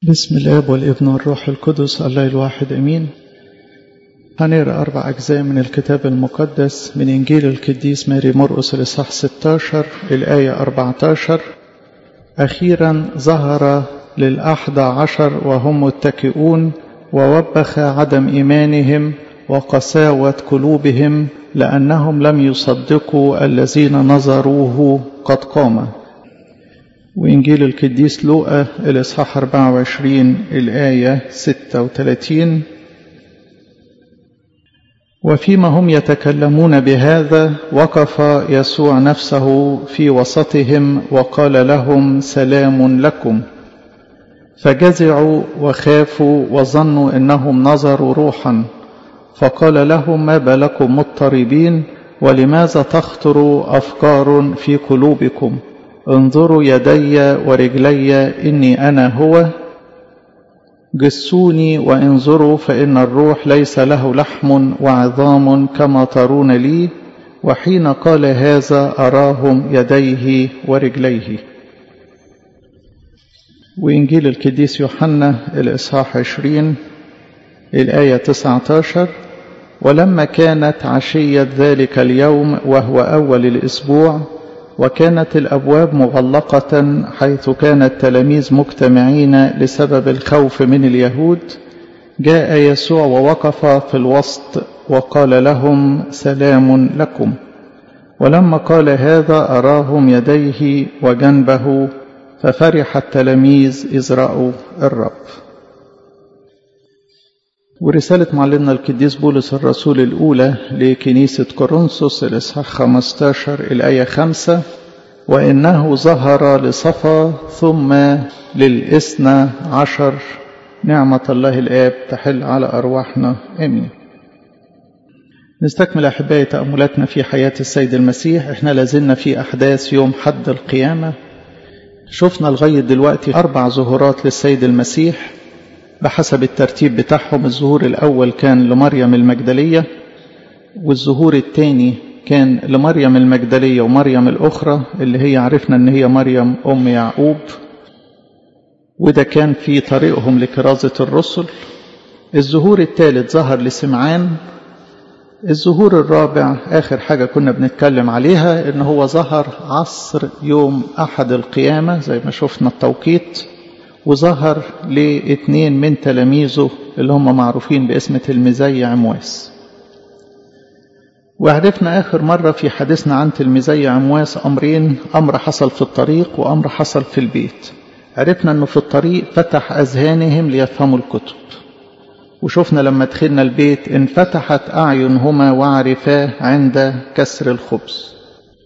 بسم الاب والابن والروح القدس الله الواحد امين هنقرا اربع اجزاء من الكتاب المقدس من انجيل القديس ماري مرقس الاصحاح 16 الايه 14 اخيرا ظهر للاحد عشر وهم متكئون ووبخ عدم ايمانهم وقساوه قلوبهم لانهم لم يصدقوا الذين نظروه قد قام وإنجيل القديس لوقا الإصحاح 24 الآية 36 وفيما هم يتكلمون بهذا وقف يسوع نفسه في وسطهم وقال لهم سلام لكم فجزعوا وخافوا وظنوا انهم نظروا روحا فقال لهم ما بالكم مضطربين ولماذا تخطر افكار في قلوبكم انظروا يدي ورجلي إني أنا هو جسوني وانظروا فإن الروح ليس له لحم وعظام كما ترون لي وحين قال هذا أراهم يديه ورجليه وإنجيل القديس يوحنا الإصحاح 20 الآية 19 ولما كانت عشية ذلك اليوم وهو أول الأسبوع وكانت الابواب مغلقه حيث كان التلاميذ مجتمعين لسبب الخوف من اليهود جاء يسوع ووقف في الوسط وقال لهم سلام لكم ولما قال هذا اراهم يديه وجنبه ففرح التلاميذ اذ راوا الرب ورسالة معلمنا القديس بولس الرسول الأولى لكنيسة كورنثوس الإصحاح 15 الآية 5 وإنه ظهر لصفا ثم للإثنى عشر نعمة الله الآب تحل على أرواحنا آمين نستكمل أحبائي تأملاتنا في حياة السيد المسيح إحنا لازلنا في أحداث يوم حد القيامة شفنا لغاية دلوقتي أربع ظهورات للسيد المسيح بحسب الترتيب بتاعهم الظهور الأول كان لمريم المجدلية والظهور الثاني كان لمريم المجدلية ومريم الأخرى اللي هي عرفنا أن هي مريم أم يعقوب وده كان في طريقهم لكرازة الرسل الظهور الثالث ظهر لسمعان الظهور الرابع آخر حاجة كنا بنتكلم عليها إن هو ظهر عصر يوم أحد القيامة زي ما شفنا التوقيت وظهر لاثنين من تلاميذه اللي هم معروفين باسم تلميذي عمواس وعرفنا آخر مرة في حديثنا عن تلميذي عمواس أمرين أمر حصل في الطريق وأمر حصل في البيت عرفنا أنه في الطريق فتح أذهانهم ليفهموا الكتب وشفنا لما دخلنا البيت انفتحت أعينهما وعرفاه عند كسر الخبز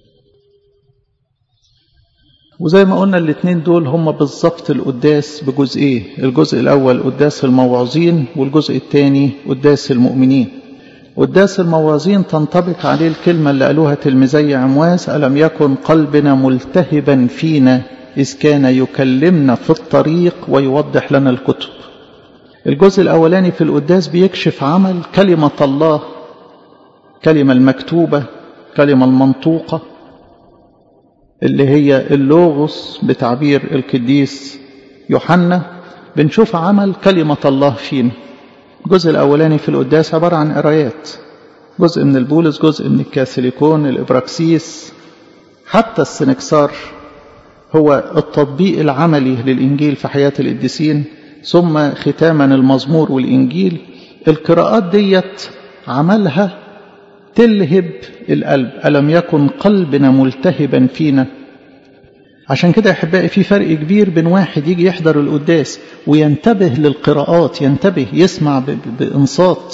وزي ما قلنا الاثنين دول هم بالظبط القداس بجزئين الجزء الأول قداس الموعظين والجزء الثاني قداس المؤمنين قداس الموعظين تنطبق عليه الكلمة اللي قالوها تلميذي عمواس ألم يكن قلبنا ملتهبا فينا إذ كان يكلمنا في الطريق ويوضح لنا الكتب الجزء الأولاني في القداس بيكشف عمل كلمة الله كلمة المكتوبة كلمة المنطوقة اللي هي اللوغوس بتعبير القديس يوحنا بنشوف عمل كلمة الله فينا الجزء الأولاني في القداس عبارة عن قرايات جزء من البولس جزء من الكاثوليكون الإبراكسيس حتى السنكسار هو التطبيق العملي للإنجيل في حياة القديسين ثم ختاما المزمور والإنجيل القراءات ديت عملها تلهب القلب ألم يكن قلبنا ملتهبا فينا عشان كده يا أحبائي في فرق كبير بين واحد يجي يحضر القداس وينتبه للقراءات ينتبه يسمع بإنصات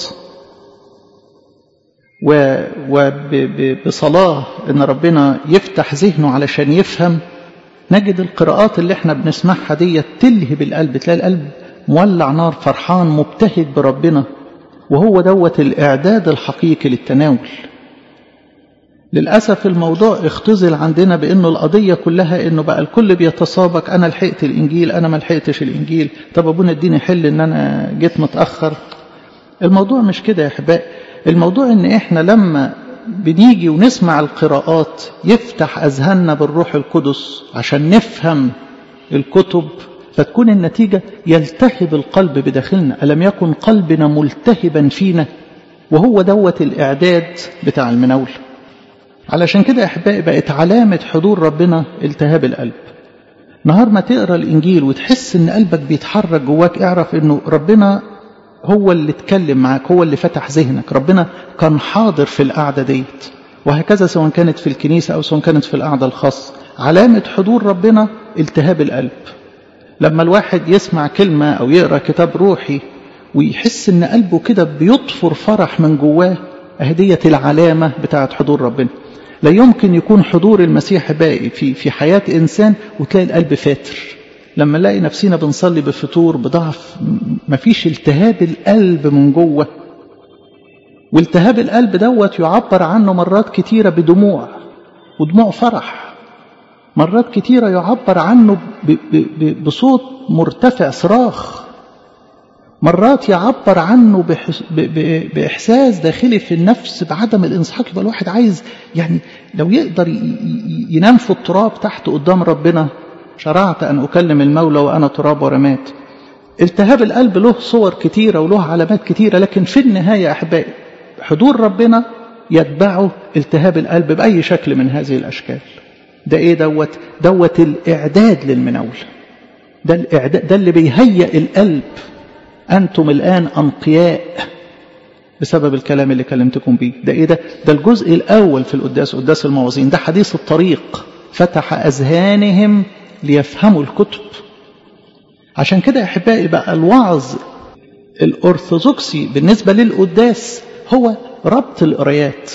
وبصلاة إن ربنا يفتح ذهنه علشان يفهم نجد القراءات اللي احنا بنسمعها دي تلهب القلب تلاقي القلب مولع نار فرحان مبتهج بربنا وهو دوت الإعداد الحقيقي للتناول للأسف الموضوع اختزل عندنا بأنه القضية كلها أنه بقى الكل بيتسابق أنا لحقت الإنجيل أنا ما لحقتش الإنجيل طب أبونا اديني حل أن أنا جيت متأخر الموضوع مش كده يا أحباء الموضوع أن إحنا لما بنيجي ونسمع القراءات يفتح أذهاننا بالروح القدس عشان نفهم الكتب فتكون النتيجة يلتهب القلب بداخلنا ألم يكن قلبنا ملتهبا فينا وهو دوت الإعداد بتاع المناول علشان كده أحبائي بقت علامة حضور ربنا التهاب القلب نهار ما تقرأ الإنجيل وتحس إن قلبك بيتحرك جواك اعرف إنه ربنا هو اللي اتكلم معاك هو اللي فتح ذهنك ربنا كان حاضر في القعدة ديت وهكذا سواء كانت في الكنيسة أو سواء كانت في القعدة الخاصة علامة حضور ربنا التهاب القلب لما الواحد يسمع كلمة أو يقرأ كتاب روحي ويحس إن قلبه كده بيطفر فرح من جواه أهدية العلامة بتاعة حضور ربنا لا يمكن يكون حضور المسيح باقي في في حياة إنسان وتلاقي القلب فاتر لما نلاقي نفسنا بنصلي بفتور بضعف مفيش التهاب القلب من جوه والتهاب القلب دوت يعبر عنه مرات كتيرة بدموع ودموع فرح مرات كتيرة يعبر عنه بصوت مرتفع صراخ مرات يعبر عنه بإحساس داخلي في النفس بعدم الانسحاق يبقى الواحد عايز يعني لو يقدر ينام في التراب تحت قدام ربنا شرعت أن أكلم المولى وأنا تراب ورماد التهاب القلب له صور كتيرة وله علامات كتيرة لكن في النهاية أحبائي حضور ربنا يتبعه التهاب القلب بأي شكل من هذه الأشكال ده إيه دوت دوت الإعداد للمناول ده الإعداد ده اللي بيهيئ القلب أنتم الآن أنقياء بسبب الكلام اللي كلمتكم بيه ده إيه ده ده الجزء الأول في القداس قداس الموازين ده حديث الطريق فتح أذهانهم ليفهموا الكتب عشان كده يا أحبائي بقى الوعظ الأرثوذكسي بالنسبة للقداس هو ربط القرايات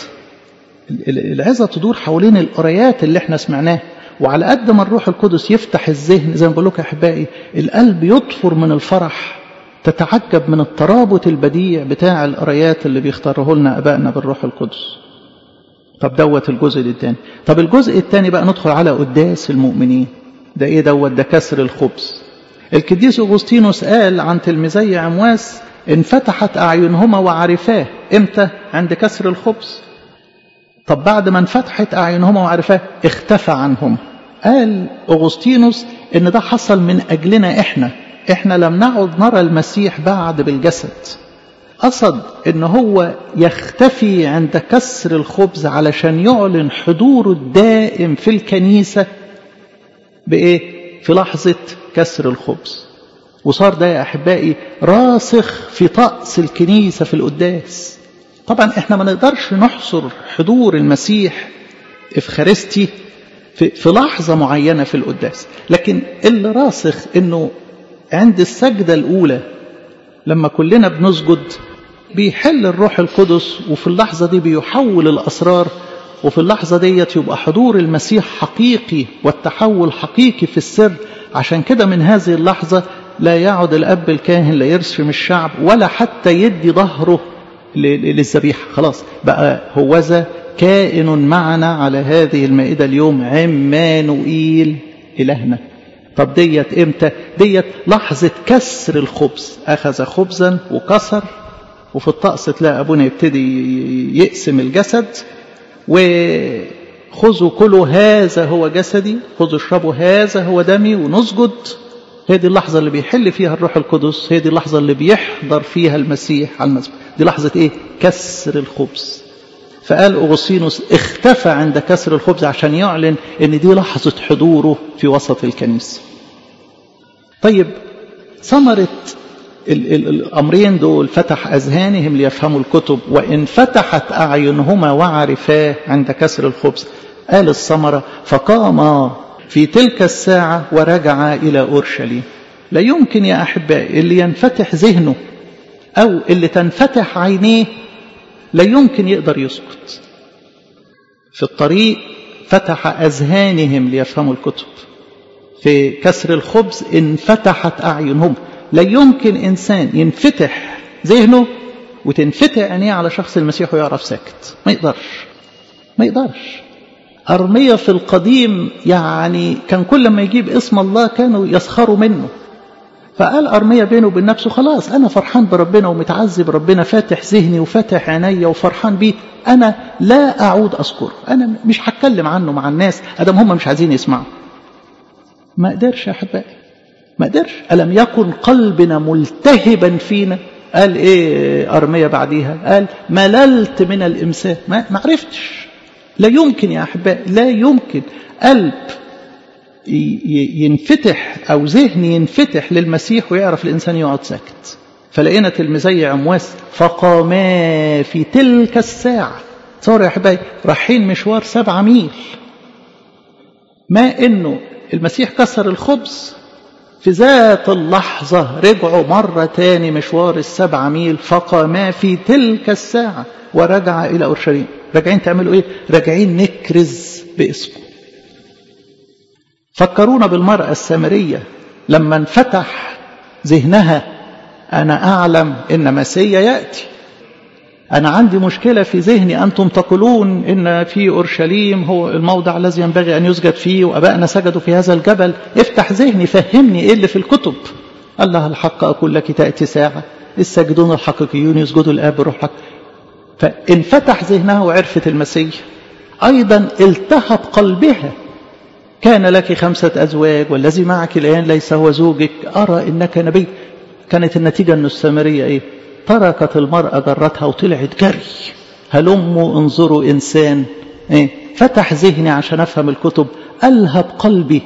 العظة تدور حوالين القرايات اللي احنا سمعناها وعلى قد ما الروح القدس يفتح الذهن زي ما بقول لكم يا احبائي القلب يطفر من الفرح تتعجب من الترابط البديع بتاع القرايات اللي بيختاره لنا ابائنا بالروح القدس طب دوت الجزء الثاني طب الجزء الثاني بقى ندخل على قداس المؤمنين ده ايه دوت ده كسر الخبز القديس اغسطينوس قال عن تلميذي عمواس انفتحت اعينهما وعرفاه امتى عند كسر الخبز طب بعد ما انفتحت أعينهما وعرفاه اختفى عنهم قال أغسطينوس إن ده حصل من أجلنا إحنا إحنا لم نعد نرى المسيح بعد بالجسد قصد إن هو يختفي عند كسر الخبز علشان يعلن حضوره الدائم في الكنيسة بإيه؟ في لحظة كسر الخبز وصار ده يا أحبائي راسخ في طقس الكنيسة في القداس طبعا احنا ما نقدرش نحصر حضور المسيح افخارستي في, في لحظة معينة في القداس لكن اللي راسخ انه عند السجدة الاولى لما كلنا بنسجد بيحل الروح القدس وفي اللحظة دي بيحول الأسرار وفي اللحظة ديت يبقى حضور المسيح حقيقي والتحول حقيقي في السر عشان كده من هذه اللحظة لا يعد الأب الكاهن لا يرسم الشعب ولا حتى يدي ظهره للذبيحة خلاص بقى هوذا كائن معنا على هذه المائدة اليوم عمانوئيل إلهنا طب ديت امتى ديت لحظة كسر الخبز أخذ خبزا وكسر وفي الطقس تلاقي أبونا يبتدي يقسم الجسد وخذوا كلوا هذا هو جسدي خذوا اشربوا هذا هو دمي ونسجد هي دي اللحظة اللي بيحل فيها الروح القدس هي دي اللحظة اللي بيحضر فيها المسيح على المسبح دي لحظة ايه كسر الخبز فقال أغسطينوس اختفى عند كسر الخبز عشان يعلن ان دي لحظة حضوره في وسط الكنيسة طيب ثمرة الأمرين دول فتح أذهانهم ليفهموا الكتب وإن فتحت أعينهما وعرفاه عند كسر الخبز قال الثمرة فقام في تلك الساعة ورجع إلى أورشليم لا يمكن يا أحبائي اللي ينفتح ذهنه أو اللي تنفتح عينيه لا يمكن يقدر يسكت في الطريق فتح أذهانهم ليفهموا الكتب في كسر الخبز انفتحت أعينهم لا يمكن إنسان ينفتح ذهنه وتنفتح عينيه على شخص المسيح ويعرف ساكت ما يقدرش ما يقدرش أرمية في القديم يعني كان كل ما يجيب اسم الله كانوا يسخروا منه فقال أرمية بينه وبين نفسه خلاص أنا فرحان بربنا ومتعذب ربنا فاتح ذهني وفاتح عيني وفرحان بيه أنا لا أعود أذكره أنا مش هتكلم عنه مع الناس أدم هم مش عايزين يسمعوا ما قدرش يا أحبائي ما قدرش ألم يكن قلبنا ملتهبا فينا قال ايه أرمية بعديها قال مللت من الإمساك ما عرفتش لا يمكن يا أحباء لا يمكن قلب ينفتح أو ذهن ينفتح للمسيح ويعرف الإنسان يقعد ساكت فلقينا تلميذي عمواس فقاما في تلك الساعة تصور يا أحبائي رايحين مشوار سبعة ميل ما إنه المسيح كسر الخبز في ذات اللحظة رجعوا مرة تاني مشوار السبعة ميل فقاما في تلك الساعة ورجع إلى أورشليم راجعين تعملوا إيه؟ راجعين نكرز باسمه فكرونا بالمرأة السامرية لما انفتح ذهنها أنا أعلم إن مسيا يأتي أنا عندي مشكلة في ذهني أنتم تقولون إن في أورشليم هو الموضع الذي ينبغي أن يسجد فيه وأبائنا سجدوا في هذا الجبل افتح ذهني فهمني إيه اللي في الكتب الله الحق أقول لك تأتي ساعة الساجدون الحقيقيون يسجدوا الآب بروح الحق فانفتح ذهنها وعرفت المسيح أيضا التهب قلبها كان لك خمسة أزواج والذي معك الآن ليس هو زوجك أرى إنك نبي كانت النتيجة أن السامرية إيه تركت المرأة جرتها وطلعت جري هلموا انظروا إنسان إيه فتح ذهني عشان أفهم الكتب ألهب قلبي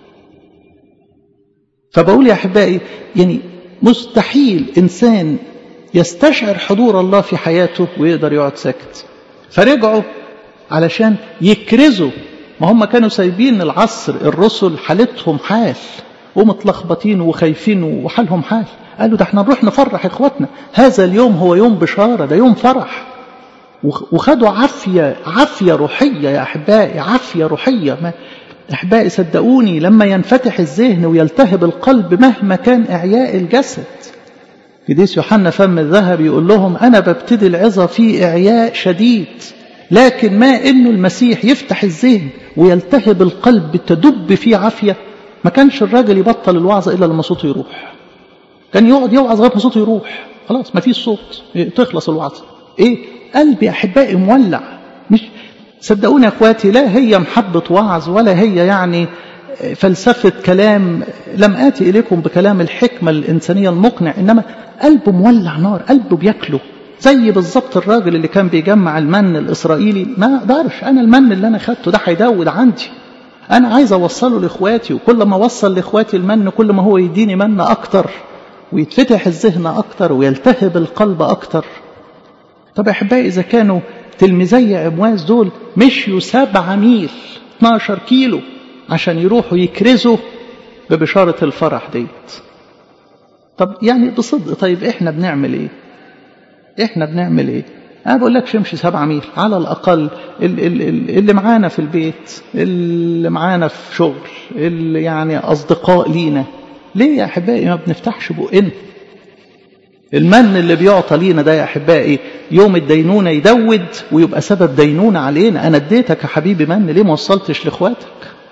فبقول يا أحبائي يعني مستحيل إنسان يستشعر حضور الله في حياته ويقدر يقعد ساكت فرجعوا علشان يكرزوا ما هم كانوا سايبين العصر الرسل حالتهم حال ومتلخبطين وخايفين وحالهم حال قالوا ده احنا نروح نفرح اخواتنا هذا اليوم هو يوم بشارة ده يوم فرح وخدوا عافية عافية روحية يا أحبائي عافية روحية ما أحبائي صدقوني لما ينفتح الذهن ويلتهب القلب مهما كان إعياء الجسد قديس يوحنا فم الذهب يقول لهم أنا ببتدي العظة في إعياء شديد لكن ما إنه المسيح يفتح الذهن ويلتهب القلب تدب فيه عافية ما كانش الراجل يبطل الوعظ إلا لما صوته يروح كان يقعد يوعظ لغايه ما صوته يروح خلاص ما فيش صوت تخلص الوعظ ايه قلبي احبائي مولع مش صدقوني يا اخواتي لا هي محبه وعظ ولا هي يعني فلسفه كلام لم اتي اليكم بكلام الحكمه الانسانيه المقنع انما قلبه مولع نار قلبه بياكله زي بالظبط الراجل اللي كان بيجمع المن الاسرائيلي ما اقدرش انا المن اللي انا خدته ده هيدود عندي انا عايز اوصله لاخواتي وكل ما اوصل لاخواتي المن كل ما هو يديني من اكتر ويتفتح الذهن أكتر ويلتهب القلب أكتر طب يا أحبائي إذا كانوا تلميذي عمواس دول مشيوا سبعة ميل 12 كيلو عشان يروحوا يكرزوا ببشارة الفرح ديت طب يعني بصدق طيب إحنا بنعمل إيه إحنا بنعمل إيه أنا بقول لك امشي سبعة ميل على الأقل اللي معانا في البيت اللي معانا في شغل اللي يعني أصدقاء لينا ليه يا أحبائي ما بنفتحش بقنا المن اللي بيعطى لينا ده يا أحبائي يوم الدينونة يدود ويبقى سبب دينونة علينا أنا اديتك يا حبيبي من ليه ما وصلتش لإخواتك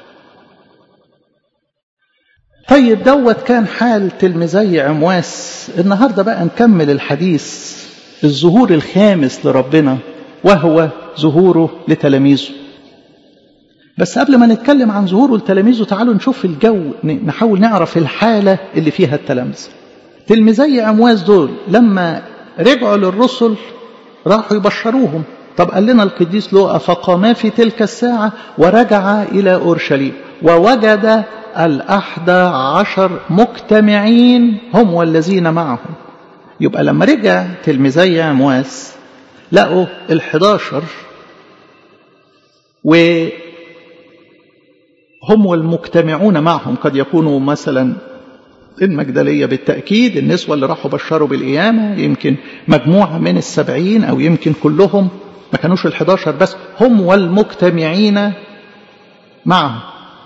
طيب دوت كان حال تلميذي عمواس النهاردة بقى نكمل الحديث الظهور الخامس لربنا وهو ظهوره لتلاميذه بس قبل ما نتكلم عن ظهوره لتلاميذه تعالوا نشوف الجو نحاول نعرف الحالة اللي فيها التلامذة تلميذي أمواس دول لما رجعوا للرسل راحوا يبشروهم طب قال لنا القديس لوقا فقاما في تلك الساعة ورجع إلى أورشليم ووجد الأحد عشر مجتمعين هم والذين معهم يبقى لما رجع تلميذي أمواس لقوا الحداشر و هم والمجتمعون معهم قد يكونوا مثلا المجدلية بالتأكيد النسوة اللي راحوا بشروا بالقيامة يمكن مجموعة من السبعين أو يمكن كلهم ما كانوش الحداشر بس هم والمجتمعين معهم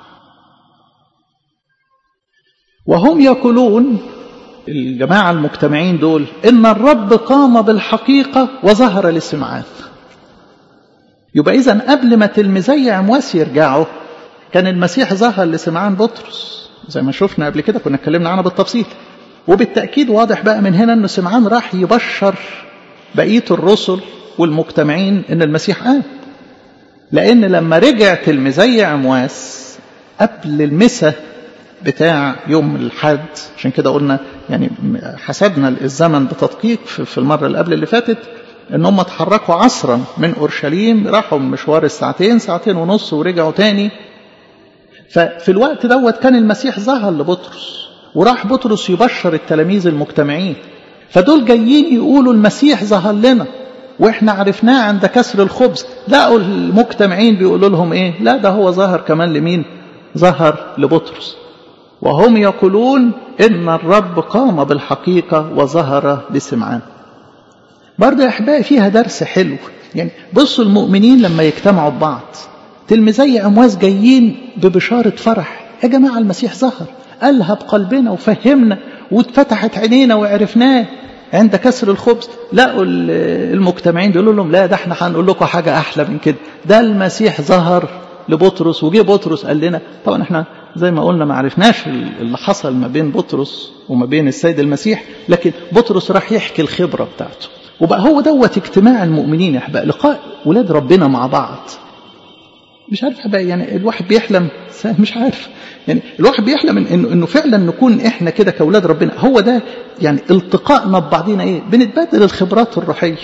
وهم يقولون الجماعة المجتمعين دول إن الرب قام بالحقيقة وظهر لسمعان يبقى إذا قبل ما تلميذي عمواس يرجعوا كان المسيح ظهر لسمعان بطرس زي ما شفنا قبل كده كنا اتكلمنا عنها بالتفصيل وبالتأكيد واضح بقى من هنا أن سمعان راح يبشر بقية الرسل والمجتمعين أن المسيح قام لأن لما رجع تلميذي عمواس قبل المسا بتاع يوم الحد عشان كده قلنا يعني حسبنا الزمن بتدقيق في المرة اللي قبل اللي فاتت ان هم اتحركوا عصرا من اورشليم راحوا مشوار الساعتين ساعتين ونص ورجعوا تاني ففي الوقت دوت كان المسيح ظهر لبطرس وراح بطرس يبشر التلاميذ المجتمعين فدول جايين يقولوا المسيح ظهر لنا واحنا عرفناه عند كسر الخبز لقوا المجتمعين بيقولوا لهم ايه لا ده هو ظهر كمان لمين ظهر لبطرس وهم يقولون ان الرب قام بالحقيقة وظهر لسمعان برضه يا احبائي فيها درس حلو يعني بصوا المؤمنين لما يجتمعوا ببعض تلميذي امواس جايين ببشارة فرح يا جماعة المسيح ظهر ألهب قلبنا وفهمنا واتفتحت عينينا وعرفناه عند كسر الخبز لقوا المجتمعين بيقولوا لهم لا ده احنا هنقول لكم حاجة أحلى من كده ده المسيح ظهر لبطرس وجه بطرس قال لنا طبعا احنا زي ما قلنا ما عرفناش اللي حصل ما بين بطرس وما بين السيد المسيح لكن بطرس راح يحكي الخبرة بتاعته وبقى هو دوت اجتماع المؤمنين يا احبائي لقاء ولاد ربنا مع بعض مش عارف بقى يعني الواحد بيحلم مش عارف يعني الواحد بيحلم انه انه فعلا نكون احنا كده كاولاد ربنا هو ده يعني التقائنا ببعضينا ايه بنتبادل الخبرات الروحيه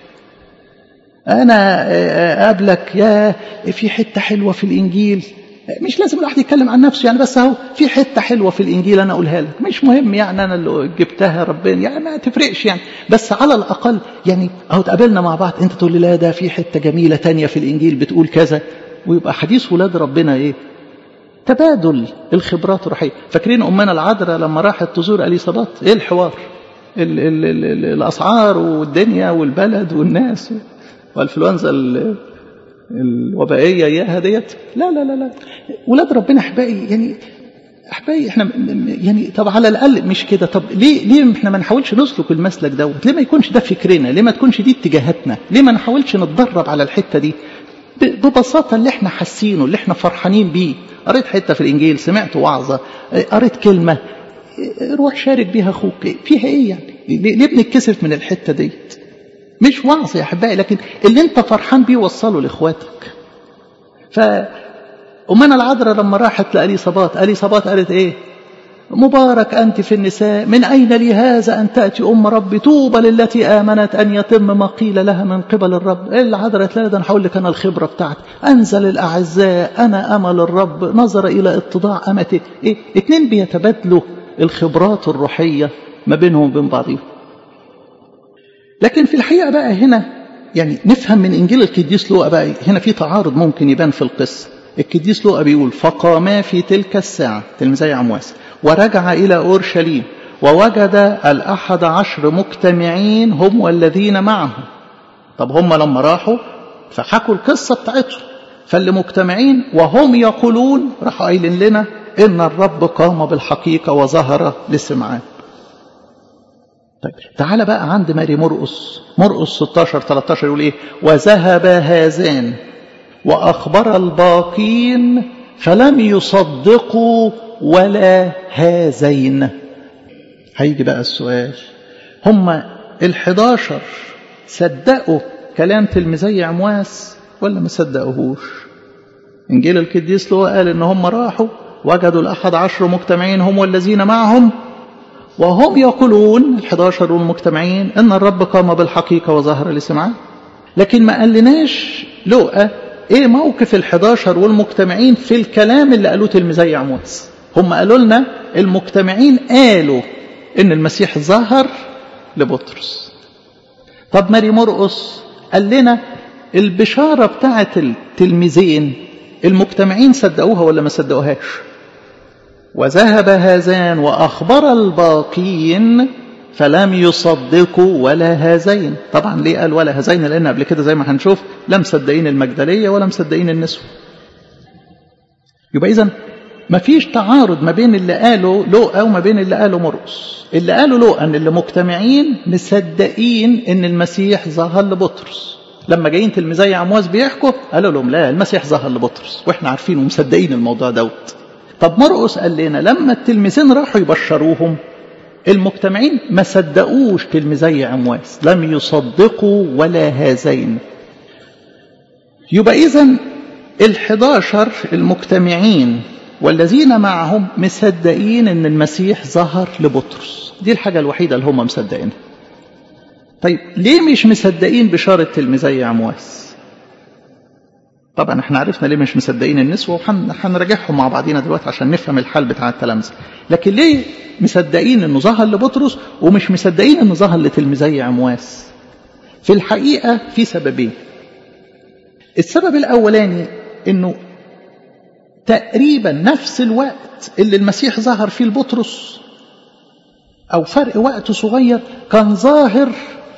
انا قابلك يا في حته حلوه في الانجيل مش لازم الواحد يتكلم عن نفسه يعني بس اهو في حته حلوه في الانجيل انا اقولها لك مش مهم يعني انا اللي جبتها ربنا يعني ما تفرقش يعني بس على الاقل يعني اهو اتقابلنا مع بعض انت تقول لي لا ده في حته جميله تانية في الانجيل بتقول كذا ويبقى حديث ولاد ربنا ايه تبادل الخبرات الروحيه فاكرين امنا العذراء لما راحت تزور اليصابات ايه الحوار ال ال ال ال الاسعار والدنيا والبلد والناس والانفلونزا الوبائيه اياها ديت لا لا لا لا ولاد ربنا احبائي يعني احبائي احنا يعني طب على الاقل مش كده طب ليه ليه احنا ما نحاولش نسلك المسلك دوت ليه ما يكونش ده فكرنا ليه ما تكونش دي اتجاهاتنا ليه ما نحاولش نتدرب على الحته دي ببساطه اللي احنا حاسينه اللي احنا فرحانين بيه قريت حته في الانجيل سمعت وعظه قريت كلمه روح شارك بيها اخوك فيها ايه يعني ليه بنتكسف من الحته ديت مش وعظ يا احبائي لكن اللي انت فرحان بيه وصله لاخواتك ف أمنا العذراء لما راحت لأليصابات أليصابات قالت إيه مبارك أنت في النساء من أين لي هذا أن تأتي أم ربي طوبى للتي آمنت أن يتم ما قيل لها من قبل الرب إيه العذراء لا ده أنا هقول لك أنا الخبرة بتاعتي أنزل الأعزاء أنا أمل الرب نظر إلى اتضاع أمته إيه اتنين بيتبادلوا الخبرات الروحية ما بينهم وبين بعضهم لكن في الحقيقة بقى هنا يعني نفهم من إنجيل القديس لوقا بقى هنا في تعارض ممكن يبان في القصة القديس لوقا بيقول فقاما في تلك الساعة تلميذي عمواس ورجع إلى أورشليم ووجد الأحد عشر مجتمعين هم والذين معه طب هم لما راحوا فحكوا القصة بتاعتهم فاللي مجتمعين وهم يقولون راحوا قايلين لنا إن الرب قام بالحقيقة وظهر لسمعان طيب تعال بقى عند ماري مرقس مرقس 16 13 يقول ايه وذهب هذان واخبر الباقين فلم يصدقوا ولا هذين هيجي بقى السؤال هم الحداشر صدقوا كلام تلميذي عمواس ولا ما صدقوهوش انجيل القديس لو قال ان هم راحوا وجدوا الاحد عشر مجتمعين هم والذين معهم وهم يقولون الحداشر والمجتمعين ان الرب قام بالحقيقه وظهر لسمعان لكن ما قالناش لوقا ايه موقف الحداشر والمجتمعين في الكلام اللي قالوه تلميذي عمواس هم قالوا لنا المجتمعين قالوا ان المسيح ظهر لبطرس طب ماري مرقس قال لنا البشارة بتاعت التلميذين المجتمعين صدقوها ولا ما صدقوهاش وذهب هذان وأخبر الباقين فلم يصدقوا ولا هذين طبعا ليه قال ولا هذين لأن قبل كده زي ما هنشوف لا مصدقين المجدلية ولا مصدقين النسوة يبقى إذا ما فيش تعارض ما بين اللي قاله لوقا وما بين اللي قاله مرقس اللي قاله لوقا ان اللي مجتمعين مصدقين ان المسيح ظهر لبطرس لما جايين تلميذي عمواس بيحكوا قالوا لهم لا المسيح ظهر لبطرس واحنا عارفين ومصدقين الموضوع دوت طب مرقس قال لنا لما التلميذين راحوا يبشروهم المجتمعين ما صدقوش تلميذي عمواس لم يصدقوا ولا هذين يبقى اذا الحداشر المجتمعين والذين معهم مصدقين ان المسيح ظهر لبطرس دي الحاجة الوحيدة اللي هم مصدقينها طيب ليه مش مصدقين بشارة تلميذي عمواس طبعا احنا عرفنا ليه مش مصدقين النسوة وهنراجعهم مع بعضينا دلوقتي عشان نفهم الحال بتاع التلامذة لكن ليه مصدقين انه ظهر لبطرس ومش مصدقين انه ظهر لتلميذي عمواس في الحقيقة في سببين السبب الأولاني انه تقريبا نفس الوقت اللي المسيح ظهر فيه لبطرس أو فرق وقت صغير كان ظاهر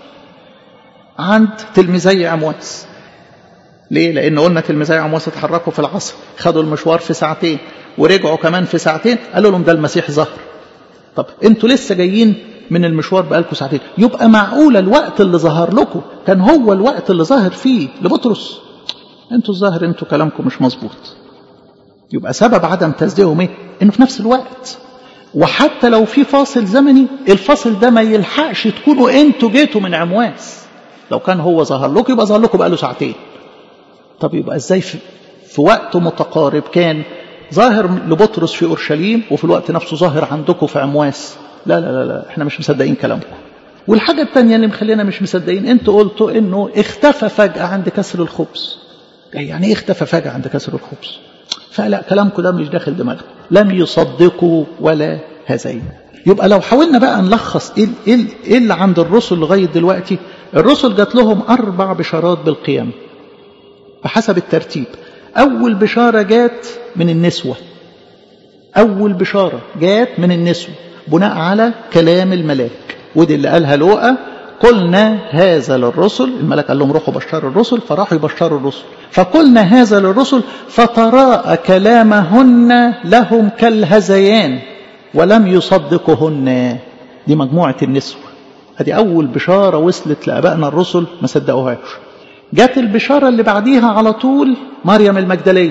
عند تلميذي عمواس ليه؟ لأن قلنا تلميذي عمواس اتحركوا في العصر خدوا المشوار في ساعتين ورجعوا كمان في ساعتين قالوا لهم ده المسيح ظهر طب انتوا لسه جايين من المشوار بقالكم ساعتين يبقى معقولة الوقت اللي ظهر لكم كان هو الوقت اللي ظاهر فيه لبطرس انتوا الظاهر انتوا كلامكم مش مظبوط يبقى سبب عدم تصديقهم ايه انه في نفس الوقت وحتى لو في فاصل زمني الفاصل ده ما يلحقش تكونوا انتوا جيتوا من عمواس لو كان هو ظهر لكم يبقى ظهر لكم بقاله ساعتين طب يبقى ازاي في, في وقت متقارب كان ظاهر لبطرس في اورشليم وفي الوقت نفسه ظاهر عندكم في عمواس لا لا لا لا احنا مش مصدقين كلامكم والحاجة الثانية اللي مخلينا مش مصدقين انتوا قلتوا انه اختفى فجأة عند كسر الخبز يعني ايه اختفى فجأة عند كسر الخبز فلا كلامكم ده مش داخل دماغكم لم يصدقوا ولا هذين يبقى لو حاولنا بقى نلخص ايه ايه ايه اللي عند الرسل لغايه دلوقتي الرسل جات لهم اربع بشارات بالقيامه بحسب الترتيب اول بشاره جات من النسوه اول بشاره جات من النسوه بناء على كلام الملاك ودي اللي قالها لوقا قلنا هذا للرسل الملك قال لهم روحوا بشروا الرسل فراحوا يبشروا الرسل فقلنا هذا للرسل فتراءى كلامهن لهم كالهزيان ولم يصدقهن دي مجموعة النسوة ادي أول بشارة وصلت لأبائنا الرسل ما صدقوهاش جت البشارة اللي بعديها على طول مريم المجدلية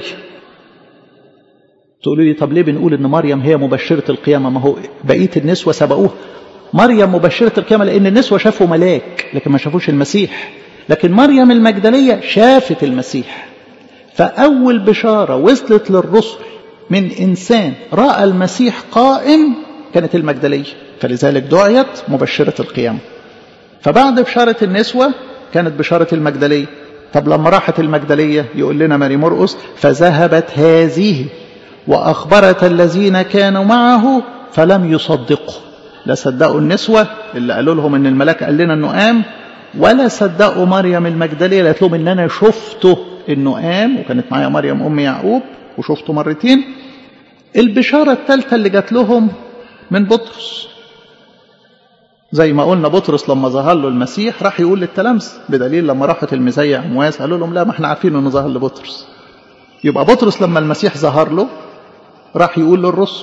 تقولوا لي طب ليه بنقول ان مريم هي مبشرة القيامة ما هو بقية النسوة سبقوها مريم مبشرة القيامة لأن النسوة شافوا ملاك لكن ما شافوش المسيح لكن مريم المجدلية شافت المسيح فأول بشارة وصلت للرسل من إنسان رأى المسيح قائم كانت المجدلية فلذلك دعيت مبشرة القيامة فبعد بشارة النسوة كانت بشارة المجدلية طب لما راحت المجدلية يقول لنا ماري مرقس فذهبت هذه وأخبرت الذين كانوا معه فلم يصدقوا لا صدقوا النسوة اللي قالوا لهم ان الملاك قال لنا انه قام ولا صدقوا مريم المجدلية قالت لهم ان انا شفته انه قام وكانت معايا مريم ام يعقوب وشفته مرتين البشارة الثالثة اللي جات لهم من بطرس زي ما قلنا بطرس لما ظهر له المسيح راح يقول للتلامذة بدليل لما راحت المزيع عمواس قالوا لهم لا ما احنا عارفين انه ظهر لبطرس يبقى بطرس لما المسيح ظهر له راح يقول للرسل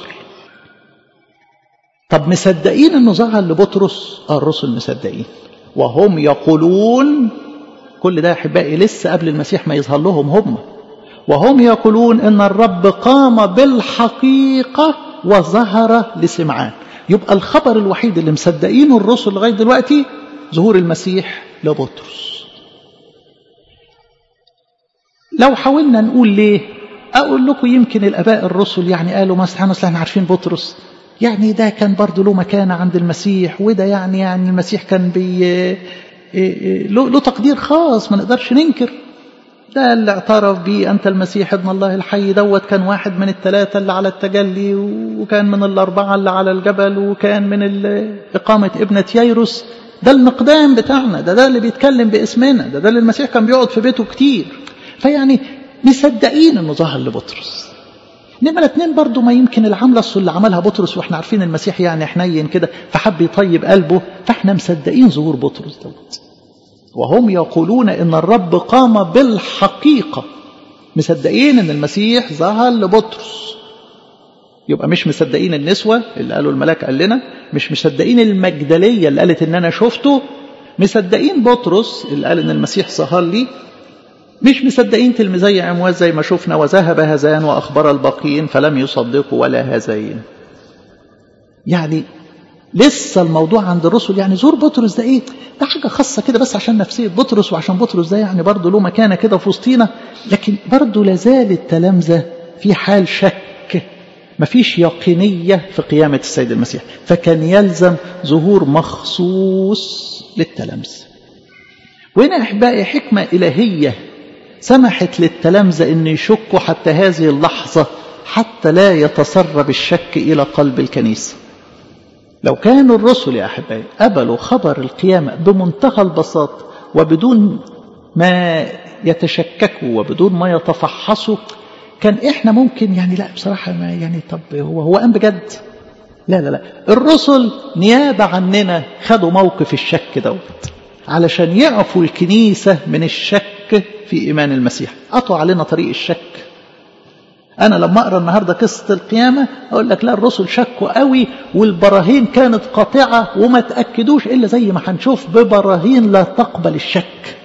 طب مصدقين انه ظهر لبطرس اه الرسل مصدقين وهم يقولون كل ده احبائي لسه قبل المسيح ما يظهر لهم هم وهم يقولون ان الرب قام بالحقيقه وظهر لسمعان يبقى الخبر الوحيد اللي مصدقينه الرسل لغايه دلوقتي ظهور المسيح لبطرس لو حاولنا نقول ليه اقول لكم يمكن الاباء الرسل يعني قالوا مثلا اصل احنا عارفين بطرس يعني ده كان برضه له مكانة عند المسيح وده يعني يعني المسيح كان بي له, له تقدير خاص ما نقدرش ننكر ده اللي اعترف بيه أنت المسيح ابن الله الحي دوت كان واحد من الثلاثة اللي على التجلي وكان من الأربعة اللي على الجبل وكان من إقامة ابنة ييروس ده المقدام بتاعنا ده ده اللي بيتكلم باسمنا ده ده اللي المسيح كان بيقعد في بيته كتير فيعني مصدقين انه ظهر لبطرس نمرة اتنين برضو ما يمكن العملة اللي عملها بطرس واحنا عارفين المسيح يعني حنين كده فحب يطيب قلبه فاحنا مصدقين ظهور بطرس دوت وهم يقولون ان الرب قام بالحقيقة مصدقين ان المسيح ظهر لبطرس يبقى مش مصدقين النسوة اللي قالوا الملاك قال لنا مش مصدقين المجدلية اللي قالت ان انا شفته مصدقين بطرس اللي قال ان المسيح ظهر لي مش مصدقين تلميذي عمواس زي ما شفنا وذهب هذان وأخبر الباقين فلم يصدقوا ولا هذين يعني لسه الموضوع عند الرسل يعني زور بطرس ده ايه ده حاجة خاصة كده بس عشان نفسية بطرس وعشان بطرس ده يعني برضه له مكانة كده في وسطينا لكن برضه لازال التلامذة في حال شك مفيش يقينية في قيامة السيد المسيح فكان يلزم ظهور مخصوص للتلامذة وهنا أحبائي حكمة إلهية سمحت للتلامذة أن يشكوا حتى هذه اللحظة حتى لا يتسرب الشك إلى قلب الكنيسة لو كانوا الرسل يا أحبائي قبلوا خبر القيامة بمنتهى البساطة وبدون ما يتشككوا وبدون ما يتفحصوا كان احنا ممكن يعني لا بصراحة ما يعني طب هو هو قام بجد لا لا لا الرسل نيابة عننا خدوا موقف الشك دوت علشان يعفوا الكنيسة من الشك في إيمان المسيح قطعوا علينا طريق الشك أنا لما أقرأ النهاردة قصة القيامة أقول لك لا الرسل شكوا قوي والبراهين كانت قاطعة وما تأكدوش إلا زي ما هنشوف ببراهين لا تقبل الشك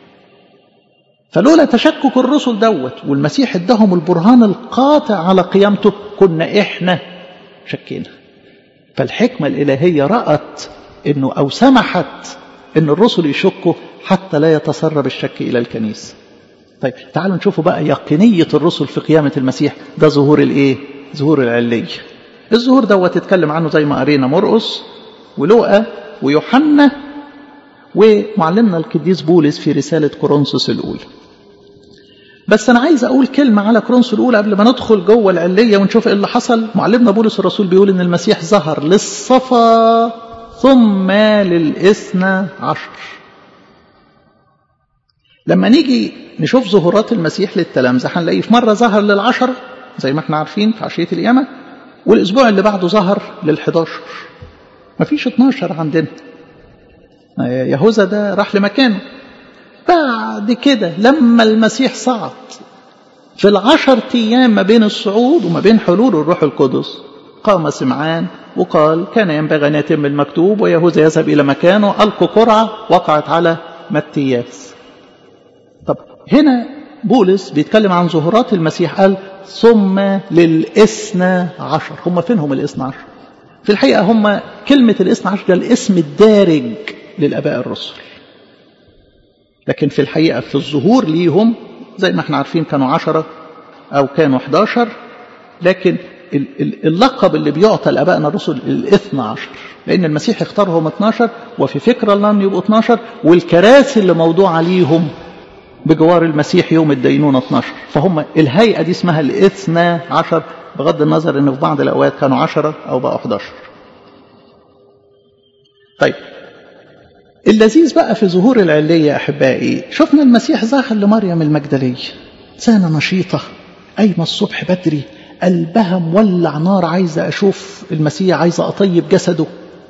فلولا تشكك الرسل دوت والمسيح ادهم البرهان القاطع على قيامته كنا احنا شكينا فالحكمة الإلهية رأت انه او سمحت ان الرسل يشكوا حتى لا يتسرب الشك الى الكنيسة طيب تعالوا نشوفوا بقى يقينية الرسل في قيامة المسيح ده ظهور الايه ظهور العلية الظهور دوت اتكلم عنه زي ما قرينا مرقس ولوقا ويوحنا ومعلمنا القديس بولس في رسالة كورنثوس الأولى بس أنا عايز أقول كلمة على كورنثوس الأولى قبل ما ندخل جوه العلية ونشوف إيه اللي حصل معلمنا بولس الرسول بيقول إن المسيح ظهر للصفا ثم للإثنى عشر لما نيجي نشوف ظهورات المسيح للتلامذة هنلاقيه في مرة ظهر للعشرة زي ما احنا عارفين في عشية القيامة والأسبوع اللي بعده ظهر للحداشر مفيش 12 عندنا يهوذا ده راح لمكانه بعد كده لما المسيح صعد في العشر أيام ما بين الصعود وما بين حلول الروح القدس قام سمعان وقال كان ينبغي أن يتم المكتوب ويهوذا يذهب إلى مكانه ألقوا قرعة وقعت على متياس طب هنا بولس بيتكلم عن ظهورات المسيح قال ثم للإثنى عشر هم فينهم الإثنى عشر في الحقيقة هم كلمة الإثنى عشر ده الاسم الدارج للأباء الرسل لكن في الحقيقة في الظهور ليهم زي ما احنا عارفين كانوا عشرة أو كانوا 11 لكن اللقب اللي بيعطى لأبائنا الرسل الاثنى عشر لأن المسيح اختارهم 12 وفي فكر الله أن يبقوا 12 والكراسي اللي موضوعة ليهم بجوار المسيح يوم الدينونة 12 فهم الهيئة دي اسمها الاثنى عشر بغض النظر ان في بعض الأوقات كانوا 10 أو بقى 11 طيب اللذيذ بقى في ظهور العلية يا أحبائي شفنا المسيح ظهر لمريم المجدلية إنسانة نشيطة قايمة الصبح بدري قلبها مولع نار عايزة أشوف المسيح عايزة أطيب جسده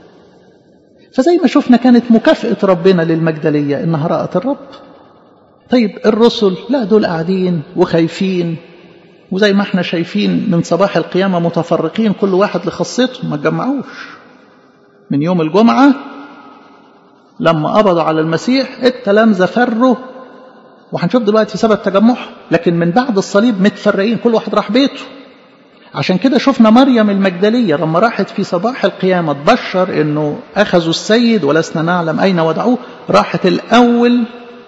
فزي ما شفنا كانت مكافأة ربنا للمجدلية إنها رأت الرب طيب الرسل لا دول قاعدين وخايفين وزي ما احنا شايفين من صباح القيامة متفرقين كل واحد لخاصته ما تجمعوش من يوم الجمعة لما قبضوا على المسيح التلامذة فروا وهنشوف دلوقتي سبب تجمعهم لكن من بعد الصليب متفرقين كل واحد راح بيته عشان كده شفنا مريم المجدلية لما راحت في صباح القيامة تبشر انه اخذوا السيد ولسنا نعلم اين وضعوه راحت الاول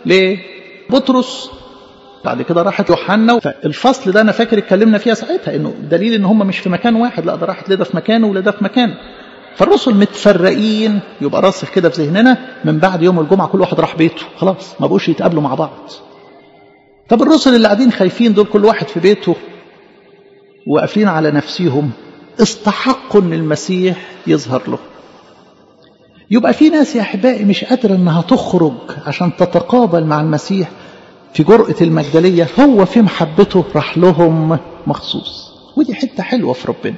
لبطرس بعد كده راحت يوحنا فالفصل ده انا فاكر اتكلمنا فيها ساعتها انه دليل ان هم مش في مكان واحد لا ده راحت لده في مكانه ولا ده في مكانه فالرسل متفرقين يبقى راسخ كده في ذهننا من بعد يوم الجمعة كل واحد راح بيته خلاص ما بقوش يتقابلوا مع بعض طب الرسل اللي قاعدين خايفين دول كل واحد في بيته وقافلين على نفسهم استحقوا ان المسيح يظهر له يبقى في ناس يا احبائي مش قادره انها تخرج عشان تتقابل مع المسيح في جرأة المجدلية هو في محبته راح لهم مخصوص ودي حتة حلوة في ربنا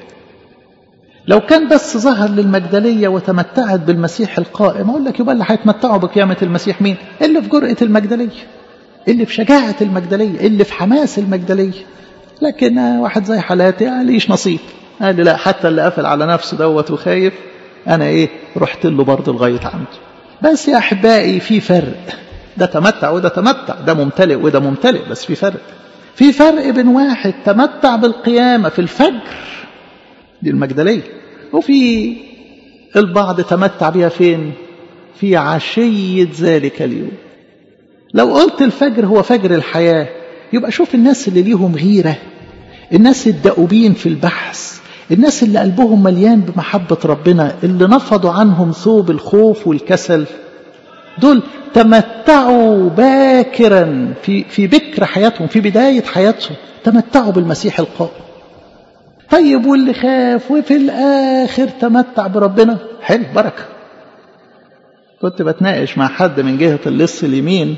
لو كان بس ظهر للمجدلية وتمتعت بالمسيح القائم أقول لك يبقى اللي هيتمتعوا بقيامة المسيح مين اللي في جرأة المجدلية اللي في شجاعة المجدلية اللي في حماس المجدلية لكن واحد زي حالاتي ليش نصيب قال لي لا حتى اللي قافل على نفسه دوت وخايف أنا إيه رحت له برضه لغاية عنده بس يا أحبائي في فرق ده تمتع وده تمتع ده ممتلئ وده ممتلئ بس في فرق في فرق بين واحد تمتع بالقيامة في الفجر دي المجدلية وفي البعض تمتع بها فين في عشية ذلك اليوم لو قلت الفجر هو فجر الحياة يبقى شوف الناس اللي ليهم غيرة الناس الدؤوبين في البحث الناس اللي قلبهم مليان بمحبة ربنا اللي نفضوا عنهم ثوب الخوف والكسل دول تمتعوا باكرا في في بكر حياتهم في بداية حياتهم تمتعوا بالمسيح القائم طيب واللي خاف وفي الآخر تمتع بربنا حلو بركة كنت بتناقش مع حد من جهة اللص اليمين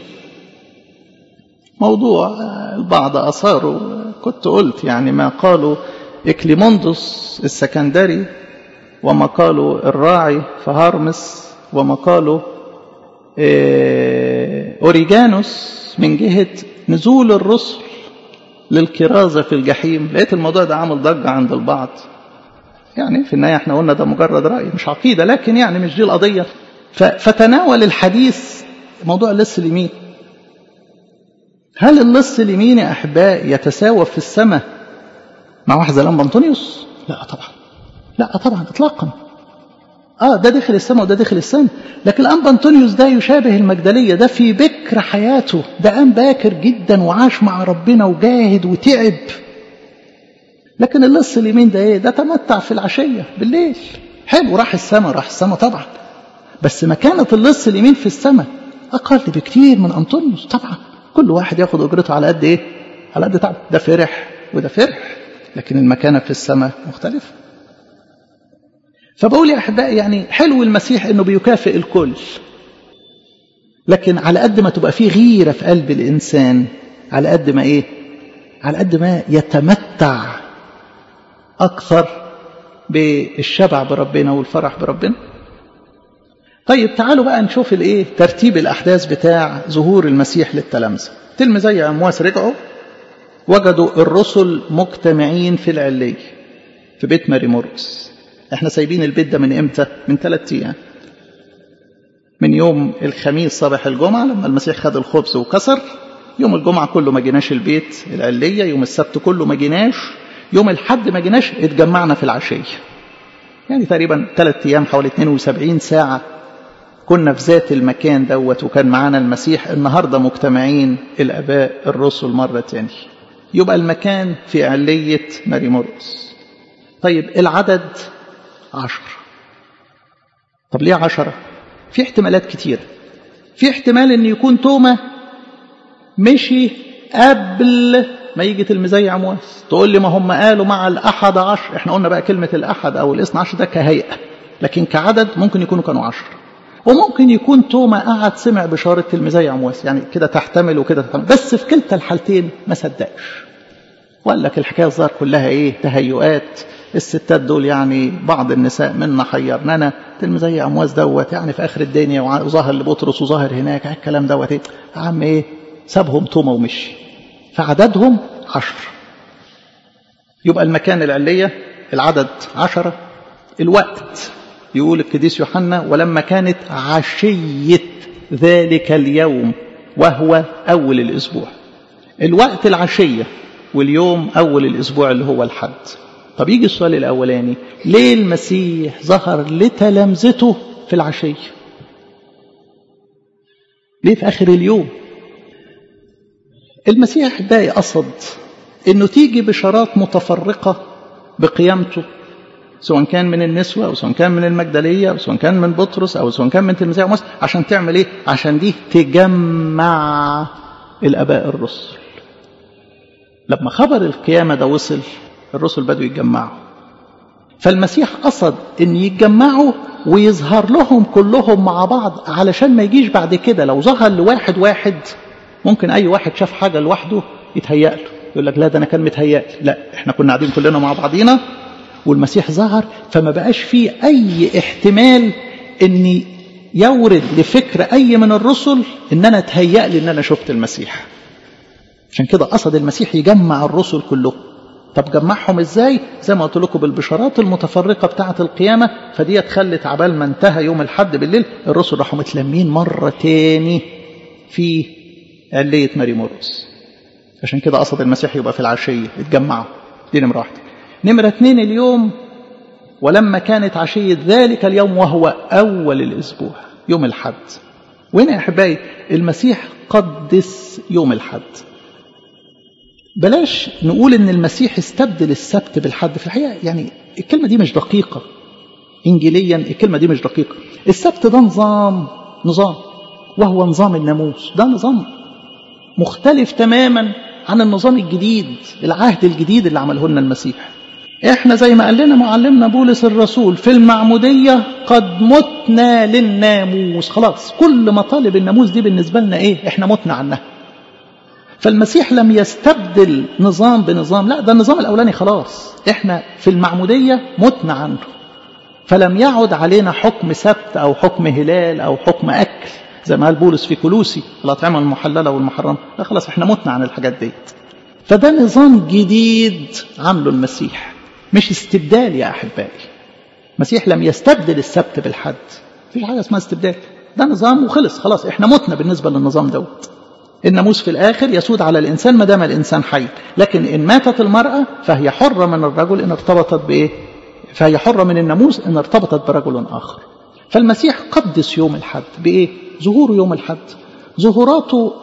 موضوع البعض أثاره كنت قلت يعني ما قالوا إكليموندوس السكندري وما قالوا الراعي في هارمس وما قالوا أوريجانوس من جهة نزول الرسل للكرازة في الجحيم لقيت الموضوع ده عامل ضجة عند البعض يعني في النهاية احنا قلنا ده مجرد رأي مش عقيدة لكن يعني مش دي القضية فتناول الحديث موضوع اللص اليمين هل اللص اليمين يا أحباء يتساوى في السماء مع واحد زي الأنبا أنطونيوس؟ لا طبعا لا طبعا إطلاقا اه ده دخل السماء وده دخل السماء لكن الأنبا أنطونيوس ده يشابه المجدلية ده في بكر حياته ده قام باكر جدا وعاش مع ربنا وجاهد وتعب لكن اللص اليمين ده ايه ده تمتع في العشية بالليل حلو راح السماء راح السماء طبعا بس مكانة اللص اليمين في السماء أقل بكتير من أنطونيوس طبعا كل واحد ياخد أجرته على قد إيه على قد تعب ده فرح وده فرح لكن المكانة في السماء مختلفة فبقول يا أحبائي يعني حلو المسيح أنه بيكافئ الكل لكن على قد ما تبقى فيه غيرة في قلب الإنسان على قد ما إيه على قد ما يتمتع أكثر بالشبع بربنا والفرح بربنا طيب تعالوا بقى نشوف الايه ترتيب الاحداث بتاع ظهور المسيح للتلامذه تلميذي امواس رجعوا وجدوا الرسل مجتمعين في العليه في بيت ماري مرقس احنا سايبين البيت ده من امتى من ثلاث ايام من يوم الخميس صباح الجمعه لما المسيح خد الخبز وكسر يوم الجمعه كله ما جيناش البيت العليه يوم السبت كله ما جيناش يوم الحد ما جيناش اتجمعنا في العشيه يعني تقريبا ثلاث ايام حوالي 72 ساعه كنا في ذات المكان دوت وكان معانا المسيح النهارده مجتمعين الاباء الرسل مره تاني يبقى المكان في علية ماري مرقس طيب العدد عشر طب ليه عشرة في احتمالات كتير في احتمال ان يكون توما مشي قبل ما يجي تلميذي عمواس تقول لي ما هم قالوا مع الأحد عشر احنا قلنا بقى كلمة الأحد أو الاثنى عشر ده كهيئة لكن كعدد ممكن يكونوا كانوا عشر وممكن يكون توما قعد سمع بشارة تلميذي عمواس يعني كده تحتمل وكده تحتمل بس في كلتا الحالتين ما صدقش وقال لك الحكاية الظاهر كلها ايه تهيؤات الستات دول يعني بعض النساء منا حيرننا تلميذي عمواس دوت يعني في اخر الدنيا وظاهر لبطرس وظاهر هناك الكلام دوت ايه عم ايه سابهم توما ومشي فعددهم عشر يبقى المكان العلية العدد عشرة الوقت يقول القديس يوحنا ولما كانت عشية ذلك اليوم وهو أول الأسبوع الوقت العشية واليوم أول الأسبوع اللي هو الحد طب يجي السؤال الأولاني ليه المسيح ظهر لتلامذته في العشية ليه في آخر اليوم المسيح ده قصد انه تيجي بشارات متفرقة بقيامته سواء كان من النسوة أو سواء كان من المجدلية أو سواء كان من بطرس أو سواء كان من تلميذي عموس عشان تعمل إيه؟ عشان دي تجمع الآباء الرسل. لما خبر القيامة ده وصل الرسل بدوا يتجمعوا. فالمسيح قصد إن يتجمعوا ويظهر لهم كلهم مع بعض علشان ما يجيش بعد كده لو ظهر لواحد واحد ممكن أي واحد شاف حاجة لوحده يتهيأ له يقول لك لا ده أنا كان متهيأ لي لا إحنا كنا قاعدين كلنا مع بعضينا والمسيح ظهر فما بقاش فيه أي احتمال أن يورد لفكر أي من الرسل أن أنا تهيأ لي أن أنا شفت المسيح عشان كده قصد المسيح يجمع الرسل كلهم طب جمعهم ازاي زي ما قلت لكم بالبشارات المتفرقه بتاعه القيامه فدي خلت عبال ما انتهى يوم الحد بالليل الرسل راحوا متلمين مره تاني في عليه ماري مرقس عشان كده قصد المسيح يبقى في العشيه اتجمعوا دي نمره واحده نمرة اثنين اليوم ولما كانت عشية ذلك اليوم وهو أول الأسبوع يوم الحد وهنا يا أحبائي المسيح قدس يوم الحد بلاش نقول ان المسيح استبدل السبت بالحد في الحقيقه يعني الكلمه دي مش دقيقه انجيليا الكلمه دي مش دقيقه السبت ده نظام نظام وهو نظام الناموس ده نظام مختلف تماما عن النظام الجديد العهد الجديد اللي عمله لنا المسيح احنا زي ما قال لنا معلمنا بولس الرسول في المعموديه قد متنا للناموس خلاص كل مطالب الناموس دي بالنسبه لنا ايه احنا متنا عنها فالمسيح لم يستبدل نظام بنظام لا ده النظام الأولاني خلاص احنا في المعمودية متنا عنه فلم يعد علينا حكم سبت أو حكم هلال أو حكم أكل زي ما قال بولس في كلوسي الأطعمة المحللة والمحرمة لا خلاص احنا متنا عن الحاجات ديت فده نظام جديد عمله المسيح مش استبدال يا أحبائي المسيح لم يستبدل السبت بالحد مفيش حاجة اسمها استبدال ده نظام وخلص خلاص احنا متنا بالنسبة للنظام دوت الناموس في الآخر يسود على الإنسان ما دام الإنسان حي لكن إن ماتت المرأة فهي حرة من الرجل إن ارتبطت بإيه فهي حرة من الناموس إن ارتبطت برجل آخر فالمسيح قدس يوم الحد بإيه ظهور يوم الحد ظهوراته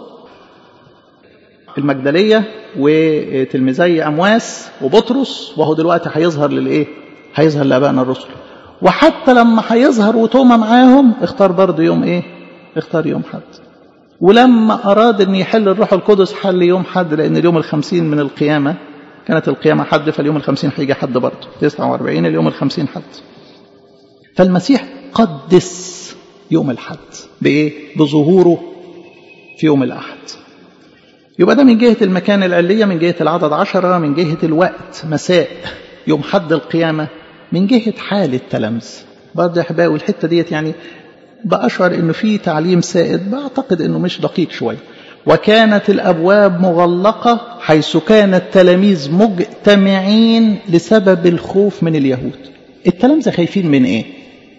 المجدلية وتلميذي أمواس وبطرس وهو دلوقتي هيظهر للإيه هيظهر لأبائنا الرسل وحتى لما هيظهر وتوما معاهم اختار برضه يوم إيه اختار يوم حد ولما أراد أن يحل الروح القدس حل يوم حد لأن اليوم الخمسين من القيامة كانت القيامة حد فاليوم الخمسين هيجي حد برضه 49 اليوم الخمسين حد فالمسيح قدس يوم الحد بإيه؟ بظهوره في يوم الأحد يبقى ده من جهة المكان العلية من جهة العدد عشرة من جهة الوقت مساء يوم حد القيامة من جهة حال التلامذ برضه يا أحبائي والحتة ديت يعني بأشعر أنه في تعليم سائد بعتقد أنه مش دقيق شوية وكانت الأبواب مغلقة حيث كان التلاميذ مجتمعين لسبب الخوف من اليهود التلامذة خايفين من إيه؟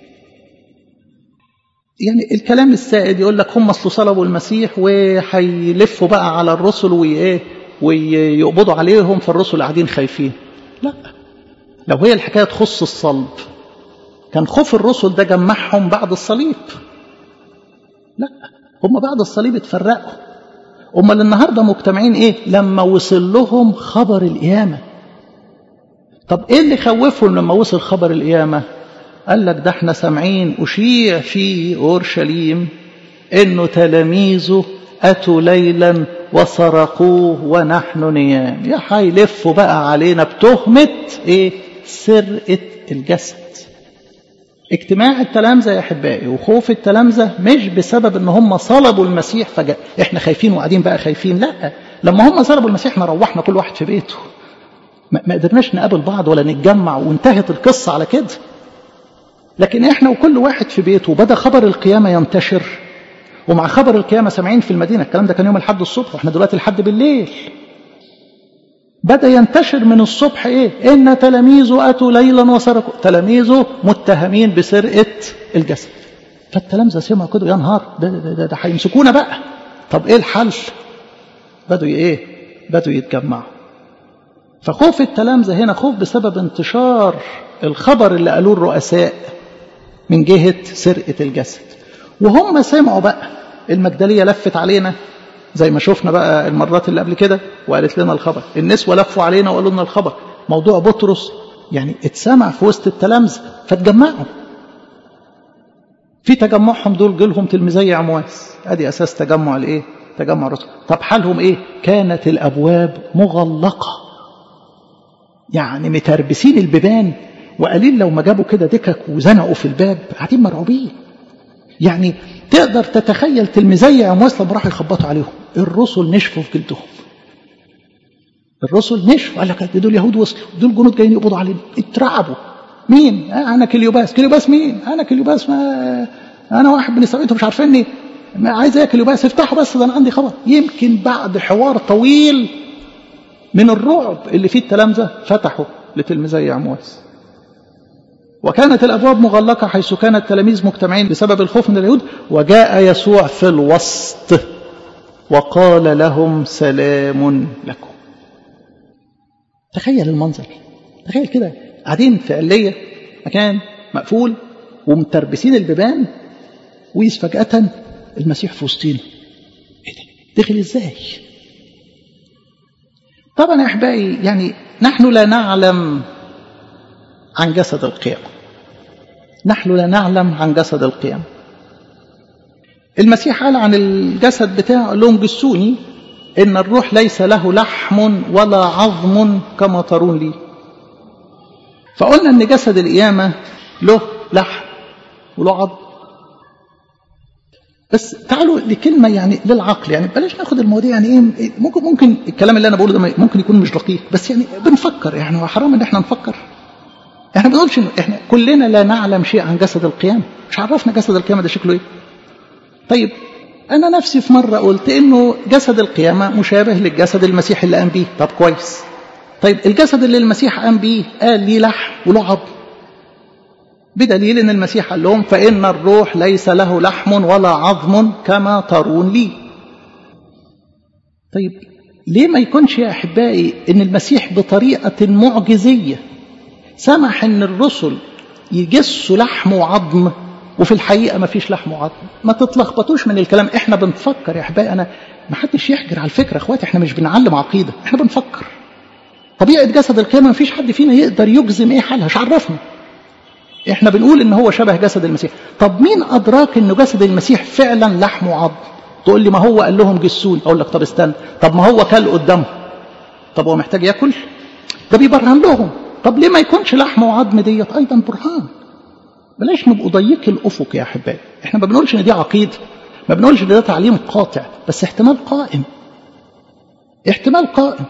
يعني الكلام السائد يقول لك هم اصل صلبوا المسيح وهيلفوا بقى على الرسل وايه ويقبضوا عليهم فالرسل قاعدين خايفين لا لو هي الحكايه تخص الصلب كان خوف الرسل ده جمعهم بعد الصليب لا هم بعد الصليب اتفرقوا امال النهارده مجتمعين ايه لما وصل لهم خبر القيامه طب ايه اللي خوفهم لما وصل خبر القيامه قال لك ده احنا سامعين اشيع في اورشليم انه تلاميذه اتوا ليلا وسرقوه ونحن نيام يا هيلفوا بقى علينا بتهمه ايه سرقه الجسد اجتماع التلامذة يا أحبائي وخوف التلامذة مش بسبب ان هم صلبوا المسيح فجأة احنا خايفين وقاعدين بقى خايفين لا لما هم صلبوا المسيح ما روحنا كل واحد في بيته ما قدرناش نقابل بعض ولا نتجمع وانتهت القصة على كده لكن احنا وكل واحد في بيته وبدا خبر القيامة ينتشر ومع خبر القيامة سامعين في المدينة الكلام ده كان يوم الحد الصبح واحنا دلوقتي الحد بالليل بدأ ينتشر من الصبح ايه ان تلاميذه اتوا ليلا وسرقوا تلاميذه متهمين بسرقة الجسد فالتلامذة سمعوا كده يا نهار ده ده ده, ده هيمسكونا بقى طب ايه الحل بدوا ايه بدوا يتجمعوا فخوف التلامذة هنا خوف بسبب انتشار الخبر اللي قالوه الرؤساء من جهة سرقة الجسد وهم سمعوا بقى المجدلية لفت علينا زي ما شفنا بقى المرات اللي قبل كده وقالت لنا الخبر النسوة لفوا علينا وقالوا لنا الخبر موضوع بطرس يعني اتسمع في وسط التلامذة فتجمعوا في تجمعهم دول جيلهم تلميذي عمواس ادي اساس تجمع الايه تجمع الرسل طب حالهم ايه كانت الابواب مغلقه يعني متربسين البيبان وقليل لو ما جابوا كده دكك وزنقوا في الباب قاعدين مرعوبين يعني تقدر تتخيل تلميذي عمواس لما راحوا يخبطوا عليهم الرسل نشفوا في جلدهم الرسل نشفوا قال لك دول يهود وصلوا دول جنود جايين يقبضوا علينا اترعبوا مين آه انا كليوباس كليوباس مين انا كليوباس ما انا واحد من اسرائيل مش عارفيني ما عايز ايه كليوباس افتحوا بس ده انا عندي خبر يمكن بعد حوار طويل من الرعب اللي فيه التلامذه فتحوا لتلميذي عمواس وكانت الابواب مغلقه حيث كان التلاميذ مجتمعين بسبب الخوف من اليهود وجاء يسوع في الوسط وقال لهم سلام لكم تخيل المنظر تخيل كده قاعدين في قلية مكان مقفول ومتربسين البيبان ويس فجأة المسيح في وسطينا ايه ده دخل ازاي طبعا يا احبائي يعني نحن لا نعلم عن جسد القيامة نحن لا نعلم عن جسد القيامة المسيح قال عن الجسد بتاعه لهم جسوني إن الروح ليس له لحم ولا عظم كما ترون لي فقلنا إن جسد القيامة له لحم وله عظم بس تعالوا لكلمة يعني للعقل يعني بلاش ناخد المواضيع يعني ايه ممكن ممكن الكلام اللي انا بقوله ده ممكن يكون مش دقيق بس يعني بنفكر يعني هو حرام ان احنا نفكر احنا ما بنقولش انه احنا كلنا لا نعلم شيء عن جسد القيامة مش عرفنا جسد القيامة ده شكله ايه طيب انا نفسي في مرة قلت انه جسد القيامة مشابه للجسد المسيح اللي قام بيه طب كويس طيب الجسد اللي المسيح قام بيه قال ليه لحم وله عظم بدليل ان المسيح قال لهم فان الروح ليس له لحم ولا عظم كما ترون لي طيب ليه ما يكونش يا احبائي ان المسيح بطريقه معجزيه سمح ان الرسل يجسوا لحم وعظم وفي الحقيقه ما فيش لحم وعظم ما تتلخبطوش من الكلام احنا بنفكر يا احبائي انا ما حدش يحجر على الفكره اخواتي احنا مش بنعلم عقيده احنا بنفكر طبيعه جسد القيامه ما فيش حد فينا يقدر يجزم ايه حالها مش عرفنا احنا بنقول ان هو شبه جسد المسيح طب مين ادراك انه جسد المسيح فعلا لحم وعظم تقول لي ما هو قال لهم جسون اقول لك طب استنى طب ما هو كل قدامهم طب هو محتاج ياكل ده بيبرهن لهم طب ليه ما يكونش لحم وعظم ديت ايضا برهان بلاش نبقوا ضيق الافق يا احبائي احنا ما بنقولش ان دي عقيده ما بنقولش ان ده تعليم قاطع بس احتمال قائم احتمال قائم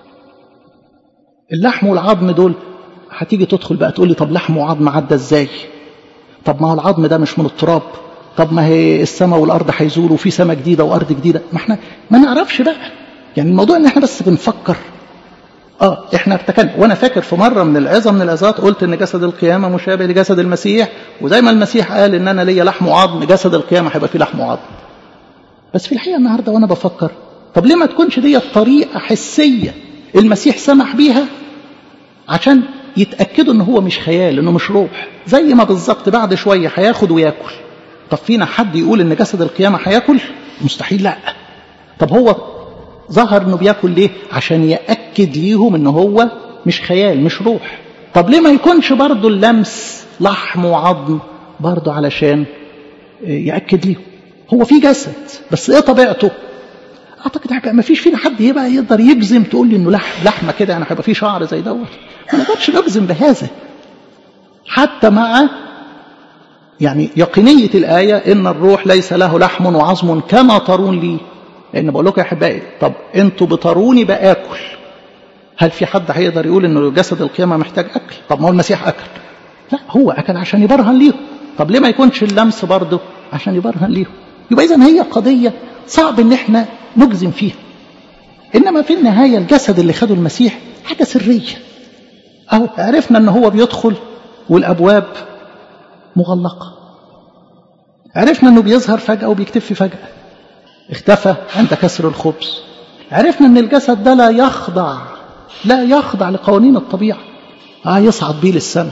اللحم والعظم دول هتيجي تدخل بقى تقول لي طب لحم وعظم عدى ازاي طب ما هو العظم ده مش من التراب طب ما هي السماء والارض هيزولوا وفي سماء جديده وارض جديده ما احنا ما نعرفش بقى يعني الموضوع ان احنا بس بنفكر اه احنا ارتكلنا وانا فاكر في مره من العظه من العظات قلت ان جسد القيامه مشابه لجسد المسيح وزي ما المسيح قال ان انا ليا لحم وعظم جسد القيامه هيبقى فيه لحم وعظم بس في الحقيقه النهارده وانا بفكر طب ليه ما تكونش دي طريقه حسيه المسيح سمح بيها عشان يتأكدوا ان هو مش خيال انه مش روح زي ما بالظبط بعد شوية هياخد وياكل طب فينا حد يقول ان جسد القيامة هياكل مستحيل لا طب هو ظهر انه بياكل ليه عشان يأكد ليهم ان هو مش خيال مش روح طب ليه ما يكونش برضه اللمس لحم وعظم برضه علشان يأكد ليهم هو في جسد بس ايه طبيعته اعتقد ما فيش فينا حد يبقى يقدر يجزم تقول لي انه لحم لحمه كده يعني هيبقى فيه شعر زي دوت ما نقدرش نجزم بهذا حتى مع يعني يقينية الآية إن الروح ليس له لحم وعظم كما ترون لي لأن بقول لكم يا أحبائي طب أنتوا بتروني بآكل هل في حد هيقدر يقول إن جسد القيامة محتاج أكل طب ما هو المسيح أكل لا هو أكل عشان يبرهن ليهم طب ليه ما يكونش اللمس برضه عشان يبرهن ليهم يبقى إذا هي قضية صعب إن إحنا نجزم فيها إنما في النهاية الجسد اللي خده المسيح حاجة سرية أهو عرفنا أن هو بيدخل والأبواب مغلقة عرفنا أنه بيظهر فجأة وبيكتفي فجأة اختفى عند كسر الخبز عرفنا أن الجسد ده لا يخضع لا يخضع لقوانين الطبيعة آه يصعد بيه للسماء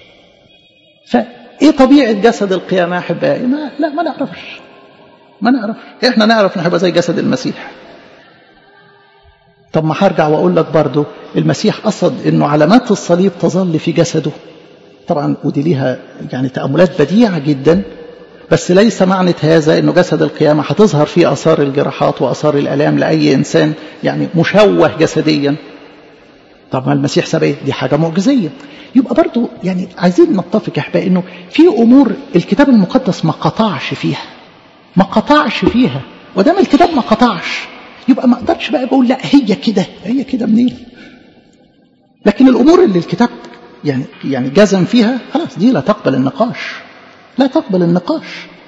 فإيه طبيعة جسد القيامة يا أحبائي؟ ما لا ما نعرفش ما نعرفش إحنا نعرف نحب زي جسد المسيح طب ما هرجع واقول لك برضه المسيح قصد انه علامات الصليب تظل في جسده طبعا ودي ليها يعني تاملات بديعه جدا بس ليس معنى هذا انه جسد القيامه هتظهر فيه اثار الجراحات واثار الالام لاي انسان يعني مشوه جسديا طب ما المسيح ساب ايه دي حاجه معجزيه يبقى برضه يعني عايزين نتفق يا احبائي انه في امور الكتاب المقدس ما قطعش فيها ما قطعش فيها ودام الكتاب ما قطعش يبقى ما اقدرش بقى بقول لا هي كده هي كده منين لكن الامور اللي الكتاب يعني يعني جزم فيها خلاص دي لا تقبل النقاش لا تقبل النقاش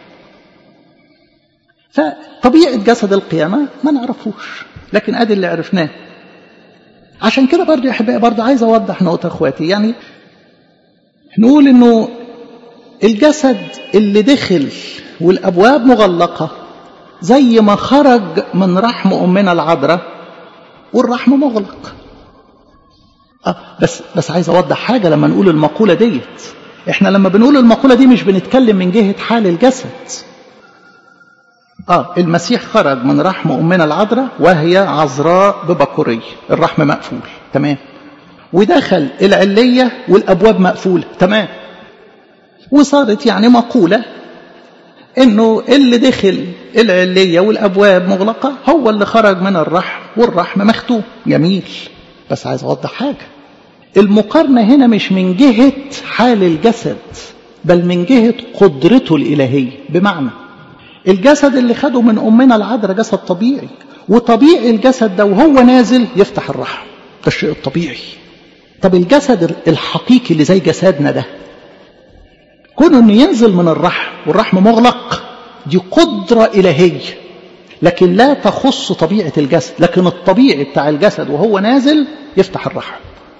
فطبيعه جسد القيامه ما نعرفوش لكن ادي اللي عرفناه عشان كده برضه يا احبائي برضه عايز اوضح نقطه اخواتي يعني نقول انه الجسد اللي دخل والابواب مغلقه زي ما خرج من رحم أمنا العذراء والرحم مغلق آه بس بس عايز أوضح حاجة لما نقول المقولة ديت إحنا لما بنقول المقولة دي مش بنتكلم من جهة حال الجسد اه المسيح خرج من رحم امنا العذراء وهي عذراء ببكوريه الرحم مقفول تمام ودخل العليه والابواب مقفوله تمام وصارت يعني مقوله انه اللي دخل العليه والابواب مغلقه هو اللي خرج من الرحم والرحم مختوم جميل بس عايز اوضح حاجه المقارنه هنا مش من جهه حال الجسد بل من جهه قدرته الالهيه بمعنى الجسد اللي خده من امنا العذراء جسد طبيعي وطبيعي الجسد ده وهو نازل يفتح الرحم ده الشيء الطبيعي طب الجسد الحقيقي اللي زي جسدنا ده كونه انه ينزل من الرحم والرحم مغلق دي قدرة إلهية لكن لا تخص طبيعة الجسد لكن الطبيعي بتاع الجسد وهو نازل يفتح الرحم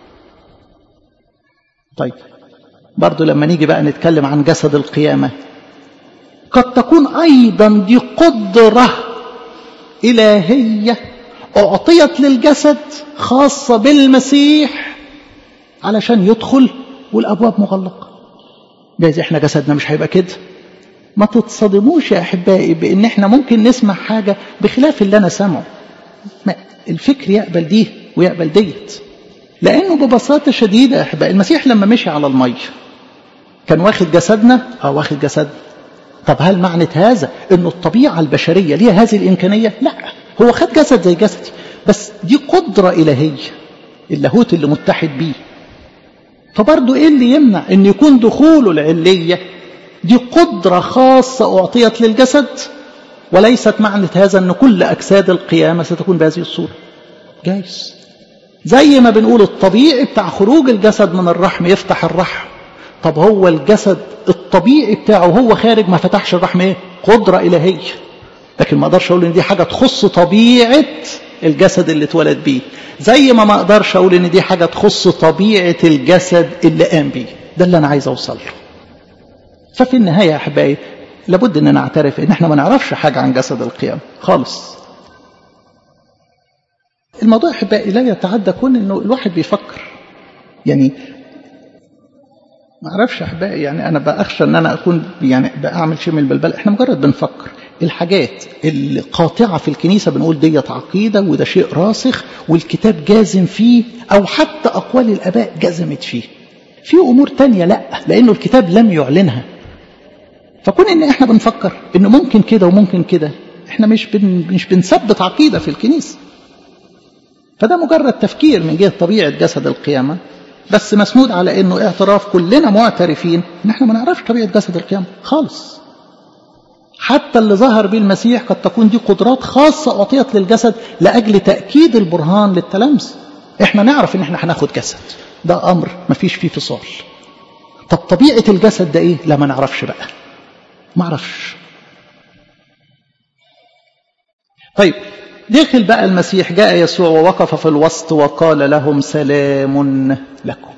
طيب برضو لما نيجي بقى نتكلم عن جسد القيامة قد تكون أيضا دي قدرة إلهية أعطيت للجسد خاصة بالمسيح علشان يدخل والأبواب مغلقة جايز احنا جسدنا مش هيبقى كده ما تتصدموش يا احبائي بان احنا ممكن نسمع حاجه بخلاف اللي انا سامعه الفكر يقبل دي ويقبل ديت لانه ببساطه شديده يا احبائي المسيح لما مشي على الميه كان واخد جسدنا اه واخد جسدنا طب هل معنى هذا انه الطبيعه البشريه ليها هذه الامكانيه لا هو خد جسد زي جسدي بس دي قدره الهيه اللاهوت اللي متحد بيه فبرضه ايه اللي يمنع ان يكون دخوله العليه دي قدره خاصه اعطيت للجسد وليست معنى هذا ان كل اجساد القيامه ستكون بهذه الصوره جايز زي ما بنقول الطبيعي بتاع خروج الجسد من الرحم يفتح الرحم طب هو الجسد الطبيعي بتاعه هو خارج ما فتحش الرحم ايه قدره الهيه لكن ما اقدرش اقول ان دي حاجه تخص طبيعه الجسد اللي اتولد بيه زي ما ما اقدرش اقول ان دي حاجه تخص طبيعه الجسد اللي قام بيه ده اللي انا عايز اوصل له ففي النهايه يا احبائي لابد ان نعترف ان احنا ما نعرفش حاجه عن جسد القيامه خالص الموضوع يا احبائي لا يتعدى كون انه الواحد بيفكر يعني ما اعرفش يا احبائي يعني انا بخشى ان انا اكون يعني بعمل شيء من البلبل احنا مجرد بنفكر الحاجات القاطعة في الكنيسة بنقول ديت عقيدة وده شيء راسخ والكتاب جازم فيه أو حتى أقوال الآباء جزمت فيه في أمور تانية لا لأنه الكتاب لم يعلنها فكون إن إحنا بنفكر إنه ممكن كده وممكن كده إحنا مش بن مش بنثبت عقيدة في الكنيسة فده مجرد تفكير من جهة طبيعة جسد القيامة بس مسنود على إنه اعتراف كلنا معترفين إن إحنا ما نعرفش طبيعة جسد القيامة خالص حتى اللي ظهر به المسيح قد تكون دي قدرات خاصة أعطيت للجسد لأجل تأكيد البرهان للتلامس احنا نعرف ان احنا هناخد جسد ده أمر ما فيش فيه فصال طب طبيعة الجسد ده ايه لا ما نعرفش بقى ما اعرفش طيب دخل بقى المسيح جاء يسوع ووقف في الوسط وقال لهم سلام لكم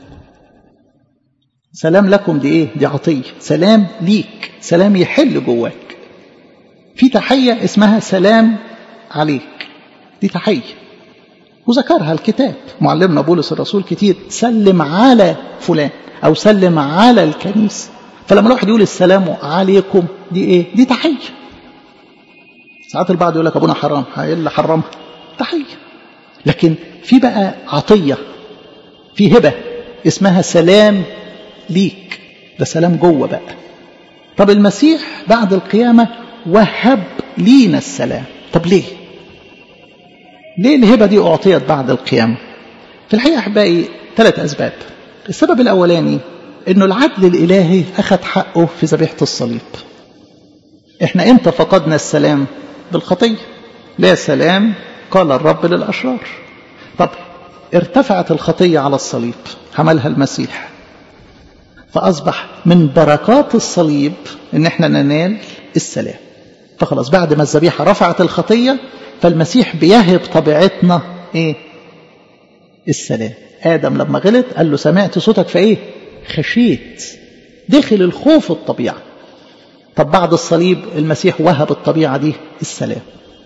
سلام لكم دي ايه دي عطية سلام ليك سلام يحل جواك في تحية اسمها سلام عليك دي تحية وذكرها الكتاب معلمنا بولس الرسول كتير سلم على فلان أو سلم على الكنيسة فلما الواحد يقول السلام عليكم دي ايه دي تحية ساعات البعض يقول لك ابونا حرام ايه اللي حرمها تحية لكن في بقى عطية في هبة اسمها سلام ليك ده سلام جوه بقى طب المسيح بعد القيامة وهب لينا السلام طب ليه ليه الهبة دي أعطيت بعد القيامة في الحقيقة أحبائي ثلاث أسباب السبب الأولاني أنه العدل الإلهي أخذ حقه في ذبيحة الصليب إحنا إمتى فقدنا السلام بالخطية لا سلام قال الرب للأشرار طب ارتفعت الخطية على الصليب حملها المسيح فأصبح من بركات الصليب إن إحنا ننال السلام فخلاص بعد ما الذبيحة رفعت الخطية فالمسيح بيهب طبيعتنا إيه السلام آدم لما غلط قال له سمعت صوتك فإيه خشيت دخل الخوف الطبيعة طب بعد الصليب المسيح وهب الطبيعة دي السلام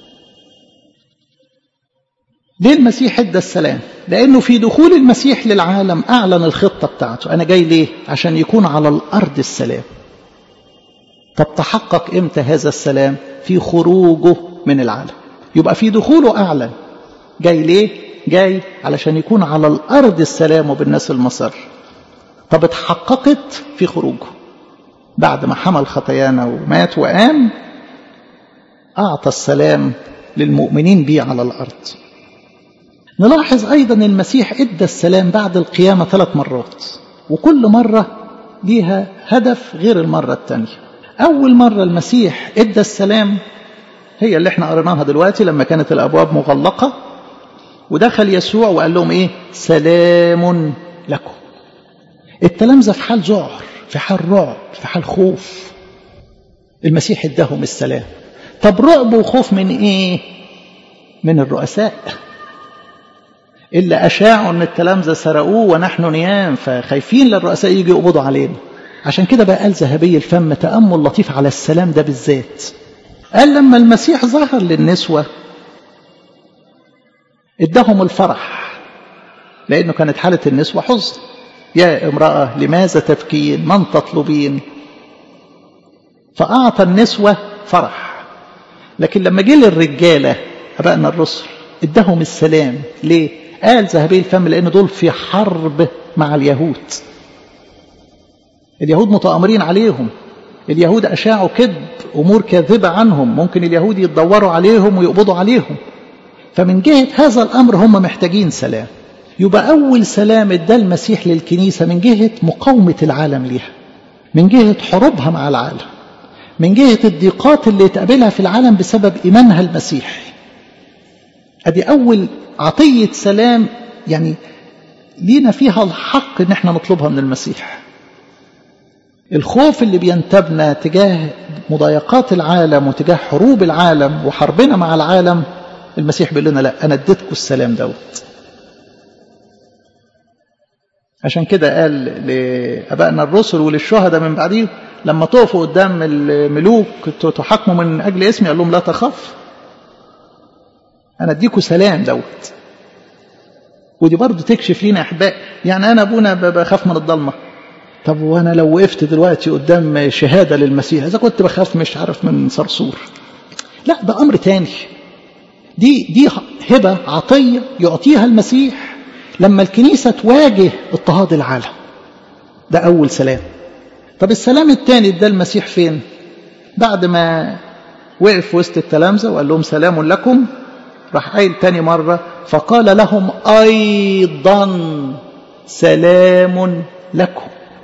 ليه المسيح ادى السلام لانه في دخول المسيح للعالم اعلن الخطه بتاعته انا جاي ليه عشان يكون على الارض السلام طب تحقق امتى هذا السلام في خروجه من العالم يبقى في دخوله أعلن جاي ليه جاي علشان يكون على الأرض السلام وبالناس المسار طب اتحققت في خروجه بعد ما حمل خطايانا ومات وقام أعطى السلام للمؤمنين به على الأرض نلاحظ أيضا المسيح إدى السلام بعد القيامة ثلاث مرات وكل مرة ليها هدف غير المرة الثانية أول مرة المسيح إدى السلام هي اللي احنا قريناها دلوقتي لما كانت الأبواب مغلقة ودخل يسوع وقال لهم إيه سلام لكم التلامذة في حال ذعر في حال رعب في حال خوف المسيح اداهم السلام طب رعب وخوف من ايه من الرؤساء اللي اشاعوا ان التلامذه سرقوه ونحن نيام فخايفين للرؤساء يجي يقبضوا علينا عشان كده بقى قال ذهبي الفم تامل لطيف على السلام ده بالذات قال لما المسيح ظهر للنسوه اداهم الفرح لانه كانت حاله النسوه حزن يا امراه لماذا تبكين من تطلبين فاعطى النسوه فرح لكن لما جه للرجاله ابائنا الرسل اداهم السلام ليه قال ذهبي الفم لان دول في حرب مع اليهود اليهود متآمرين عليهم اليهود أشاعوا كذب أمور كاذبة عنهم ممكن اليهود يتدوروا عليهم ويقبضوا عليهم فمن جهة هذا الأمر هم محتاجين سلام يبقى أول سلام ادى المسيح للكنيسة من جهة مقاومة العالم ليها من جهة حروبها مع العالم من جهة الضيقات اللي تقابلها في العالم بسبب إيمانها المسيحي أدي أول عطية سلام يعني لينا فيها الحق إن احنا نطلبها من المسيح الخوف اللي بينتابنا تجاه مضايقات العالم وتجاه حروب العالم وحربنا مع العالم المسيح بيقول لنا لا أنا اديتكم السلام دوت عشان كده قال لأبائنا الرسل وللشهداء من بعديه لما تقفوا قدام الملوك تحاكموا من أجل اسمي قال لهم لا تخاف أنا أديكم سلام دوت ودي برضه تكشف لينا أحباء يعني أنا أبونا بخاف من الضلمة طب وأنا لو وقفت دلوقتي قدام شهادة للمسيح إذا كنت بخاف مش عارف من صرصور لا ده أمر تاني دي دي هبة عطية يعطيها المسيح لما الكنيسة تواجه اضطهاد العالم ده أول سلام طب السلام الثاني ده المسيح فين بعد ما وقف وسط التلامذة وقال لهم سلام لكم راح قايل تاني مرة فقال لهم أيضا سلام لكم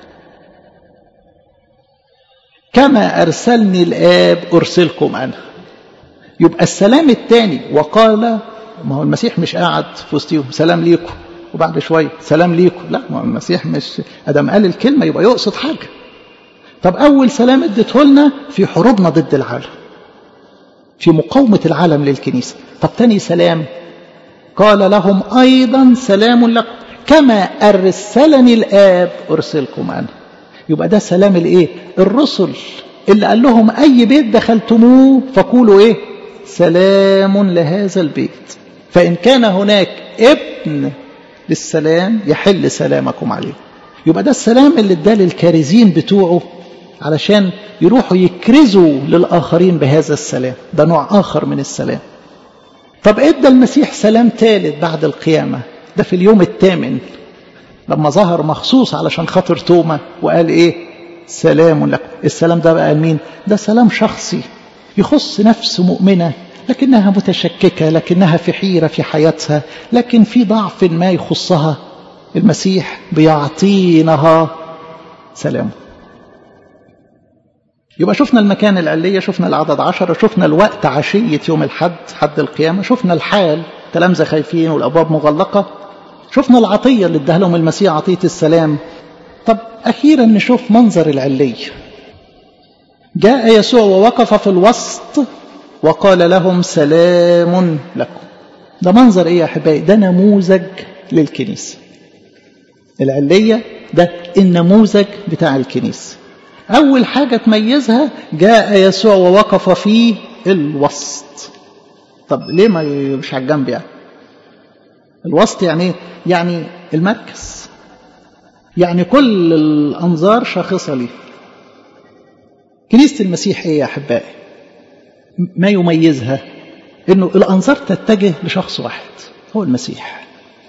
كما أرسلني الآب أرسلكم أنا يبقى السلام الثاني وقال ما هو المسيح مش قاعد في وسطهم سلام ليكم وبعد شوية سلام ليكم لا ما هو المسيح مش أدم قال الكلمة يبقى يقصد حاجة طب أول سلام اديته لنا في حروبنا ضد العالم في مقاومة العالم للكنيسة طب تاني سلام قال لهم أيضا سلام لكم كما أرسلني الآب أرسلكم أنا يبقى ده سلام الإيه الرسل اللي قال لهم أي بيت دخلتموه فقولوا إيه سلام لهذا البيت فإن كان هناك ابن للسلام يحل سلامكم عليه يبقى ده السلام اللي اداه للكارزين بتوعه علشان يروحوا يكرزوا للآخرين بهذا السلام ده نوع آخر من السلام طب ادى المسيح سلام ثالث بعد القيامة ده في اليوم الثامن لما ظهر مخصوص علشان خاطر توما وقال ايه سلام لكم السلام ده بقى مين ده سلام شخصي يخص نفس مؤمنة لكنها متشككة لكنها في حيرة في حياتها لكن في ضعف ما يخصها المسيح بيعطينها سلامه يبقى شفنا المكان العلية شفنا العدد عشرة شفنا الوقت عشية يوم الحد حد القيامة شفنا الحال تلامذة خايفين والأبواب مغلقة شفنا العطية اللي اداها لهم المسيح عطية السلام طب أخيرا نشوف منظر العلية جاء يسوع ووقف في الوسط وقال لهم سلام لكم ده منظر ايه يا احبائي ده نموذج للكنيسة العلية ده النموذج بتاع الكنيسة أول حاجة تميزها جاء يسوع ووقف في الوسط طب ليه ما مش على الجنب يعني الوسط يعني يعني المركز يعني كل الأنظار شاخصة ليه كنيسة المسيح ايه يا احبائي ما يميزها انه الانظار تتجه لشخص واحد هو المسيح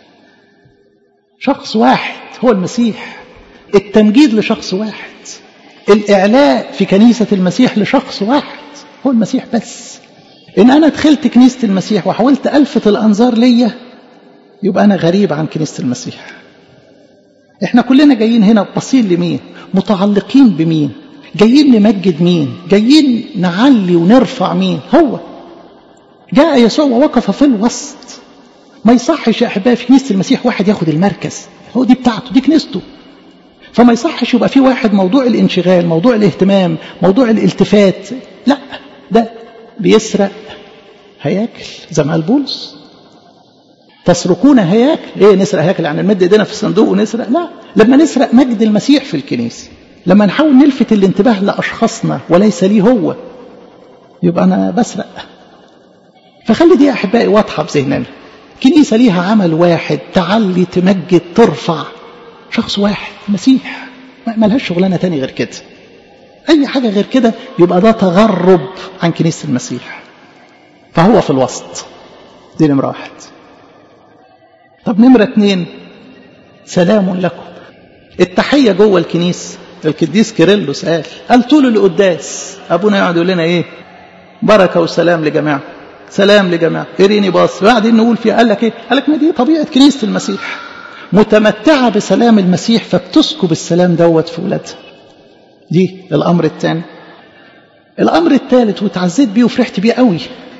شخص واحد هو المسيح التمجيد لشخص واحد الاعلاء في كنيسة المسيح لشخص واحد هو المسيح بس ان انا دخلت كنيسة المسيح وحاولت الفت الانظار ليا يبقى انا غريب عن كنيسة المسيح احنا كلنا جايين هنا باصين لمين متعلقين بمين جايين نمجد مين جايين نعلي ونرفع مين هو جاء يسوع ووقف في الوسط ما يصحش يا احبائي في كنيسه المسيح واحد ياخد المركز هو دي بتاعته دي كنيسته فما يصحش يبقى في واحد موضوع الانشغال موضوع الاهتمام موضوع الالتفات لا ده بيسرق هياكل زي ما قال بولس تسرقون هياكل ايه نسرق هياكل يعني نمد ايدينا في الصندوق ونسرق لا لما نسرق مجد المسيح في الكنيسه لما نحاول نلفت الانتباه لاشخاصنا وليس ليه هو يبقى انا بسرق فخلي دي يا احبائي واضحه في ذهننا كنيسه ليها عمل واحد تعلي تمجد ترفع شخص واحد مسيح ملهاش شغلانه تاني غير كده اي حاجه غير كده يبقى ده تغرب عن كنيسه المسيح فهو في الوسط دي نمره واحد طب نمره اتنين سلام لكم التحيه جوه الكنيسه القديس كيرلس قال قال طول القداس ابونا يقعد يقول لنا ايه بركه وسلام لجميعكم سلام لجميع اريني باص بعدين نقول فيها قال لك ايه قال لك ما دي طبيعه كنيسه المسيح متمتعه بسلام المسيح فبتسكب السلام دوت في ولادها دي الامر الثاني الامر الثالث وتعزيت بيه وفرحت بيه قوي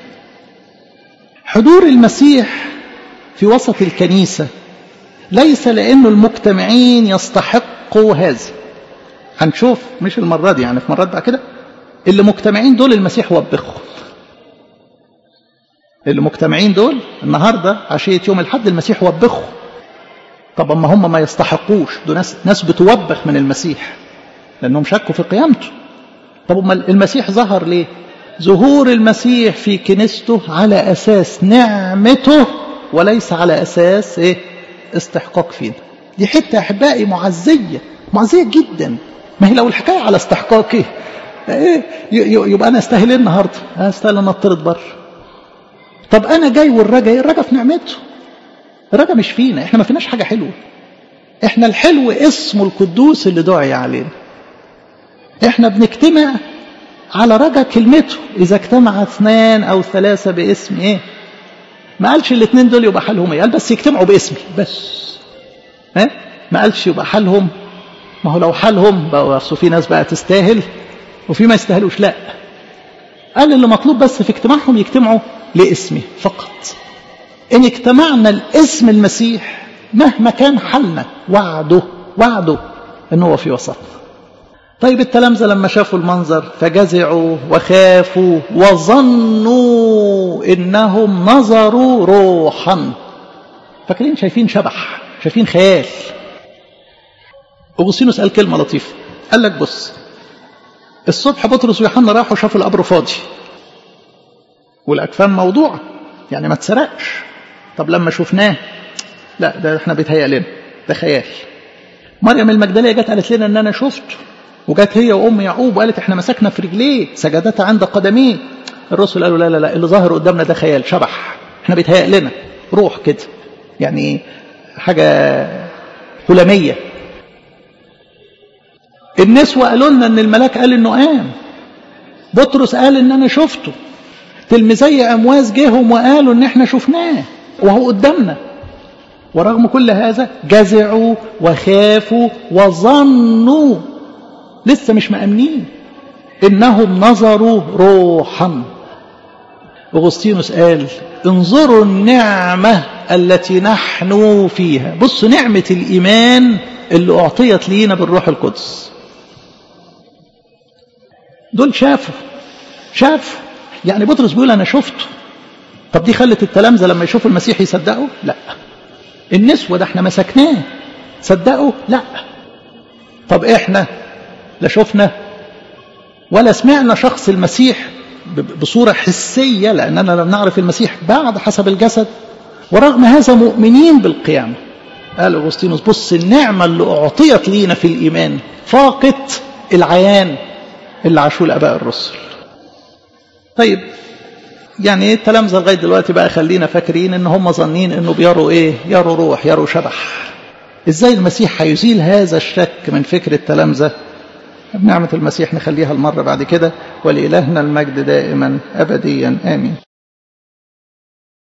حضور المسيح في وسط الكنيسه ليس لانه المجتمعين يستحقوا هذا هنشوف مش المره دي يعني في مرات بقى كده اللي مجتمعين دول المسيح وبخهم اللي مجتمعين دول النهارده عشيه يوم الحد المسيح وبخهم طب اما هم ما يستحقوش دول ناس ناس بتوبخ من المسيح لانهم شكوا في قيامته طب اما المسيح ظهر ليه ظهور المسيح في كنيسته على اساس نعمته وليس على اساس ايه استحقاق فينا دي حته احبائي معزيه معزيه جدا ما هي لو الحكايه على استحقاقي ايه يبقى انا استاهل ايه النهارده استاهل ان اطرد بره طب انا جاي والرجا الرجا في نعمته الرجا مش فينا احنا ما فيناش حاجه حلوه احنا الحلو اسمه القدوس اللي دعي علينا احنا بنجتمع على رجا كلمته اذا اجتمع اثنان او ثلاثه باسم ايه ما قالش الاثنين دول يبقى حالهم ايه قال بس يجتمعوا باسمي بس ها ما قالش يبقى حالهم ما هو لو حالهم بقى في ناس بقى تستاهل وفي ما يستاهلوش لا قال اللي مطلوب بس في اجتماعهم يجتمعوا لاسمه فقط إن اجتمعنا لاسم المسيح مهما كان حالنا وعده وعده إن هو في وسطنا طيب التلامذة لما شافوا المنظر فجزعوا وخافوا وظنوا إنهم نظروا روحا فاكرين شايفين شبح شايفين خيال أغسطينوس قال كلمة لطيفة قال لك بص الصبح بطرس ويوحنا راحوا شافوا القبر فاضي والاكفان موضوعه يعني ما اتسرقش طب لما شفناه لا ده احنا بيتهيأ لنا ده خيال مريم المجدليه جت قالت لنا ان انا شفته وجت هي وام يعقوب وقالت احنا مسكنا في رجليه سجدتها عند قدميه الرسل قالوا لا لا لا اللي ظاهر قدامنا ده خيال شبح احنا بيتهيأ لنا روح كده يعني حاجه هلاميه النسوة قالوا لنا ان الملاك قال انه قام بطرس قال ان انا شفته تلميذي امواس جيهم وقالوا ان احنا شفناه وهو قدامنا ورغم كل هذا جزعوا وخافوا وظنوا لسه مش مأمنين انهم نظروا روحا اغسطينوس قال انظروا النعمة التي نحن فيها بصوا نعمة الإيمان اللي أعطيت لينا بالروح القدس دول شافوا شافوا يعني بطرس بيقول أنا شفته طب دي خلت التلامذة لما يشوفوا المسيح يصدقوا لا النسوة ده احنا مسكناه صدقوا لا طب احنا لا شفنا ولا سمعنا شخص المسيح بصورة حسية لأننا لم نعرف المسيح بعد حسب الجسد ورغم هذا مؤمنين بالقيامة قال أغسطينوس بص النعمة اللي أعطيت لينا في الإيمان فاقت العيان اللي عاشوه الآباء الرسل طيب يعني ايه التلامذة لغاية دلوقتي بقى خلينا فاكرين ان هم ظنين انه بيروا ايه يروا روح يروا شبح ازاي المسيح هيزيل هذا الشك من فكر التلامذة بنعمة المسيح نخليها المرة بعد كده ولإلهنا المجد دائما أبديا آمين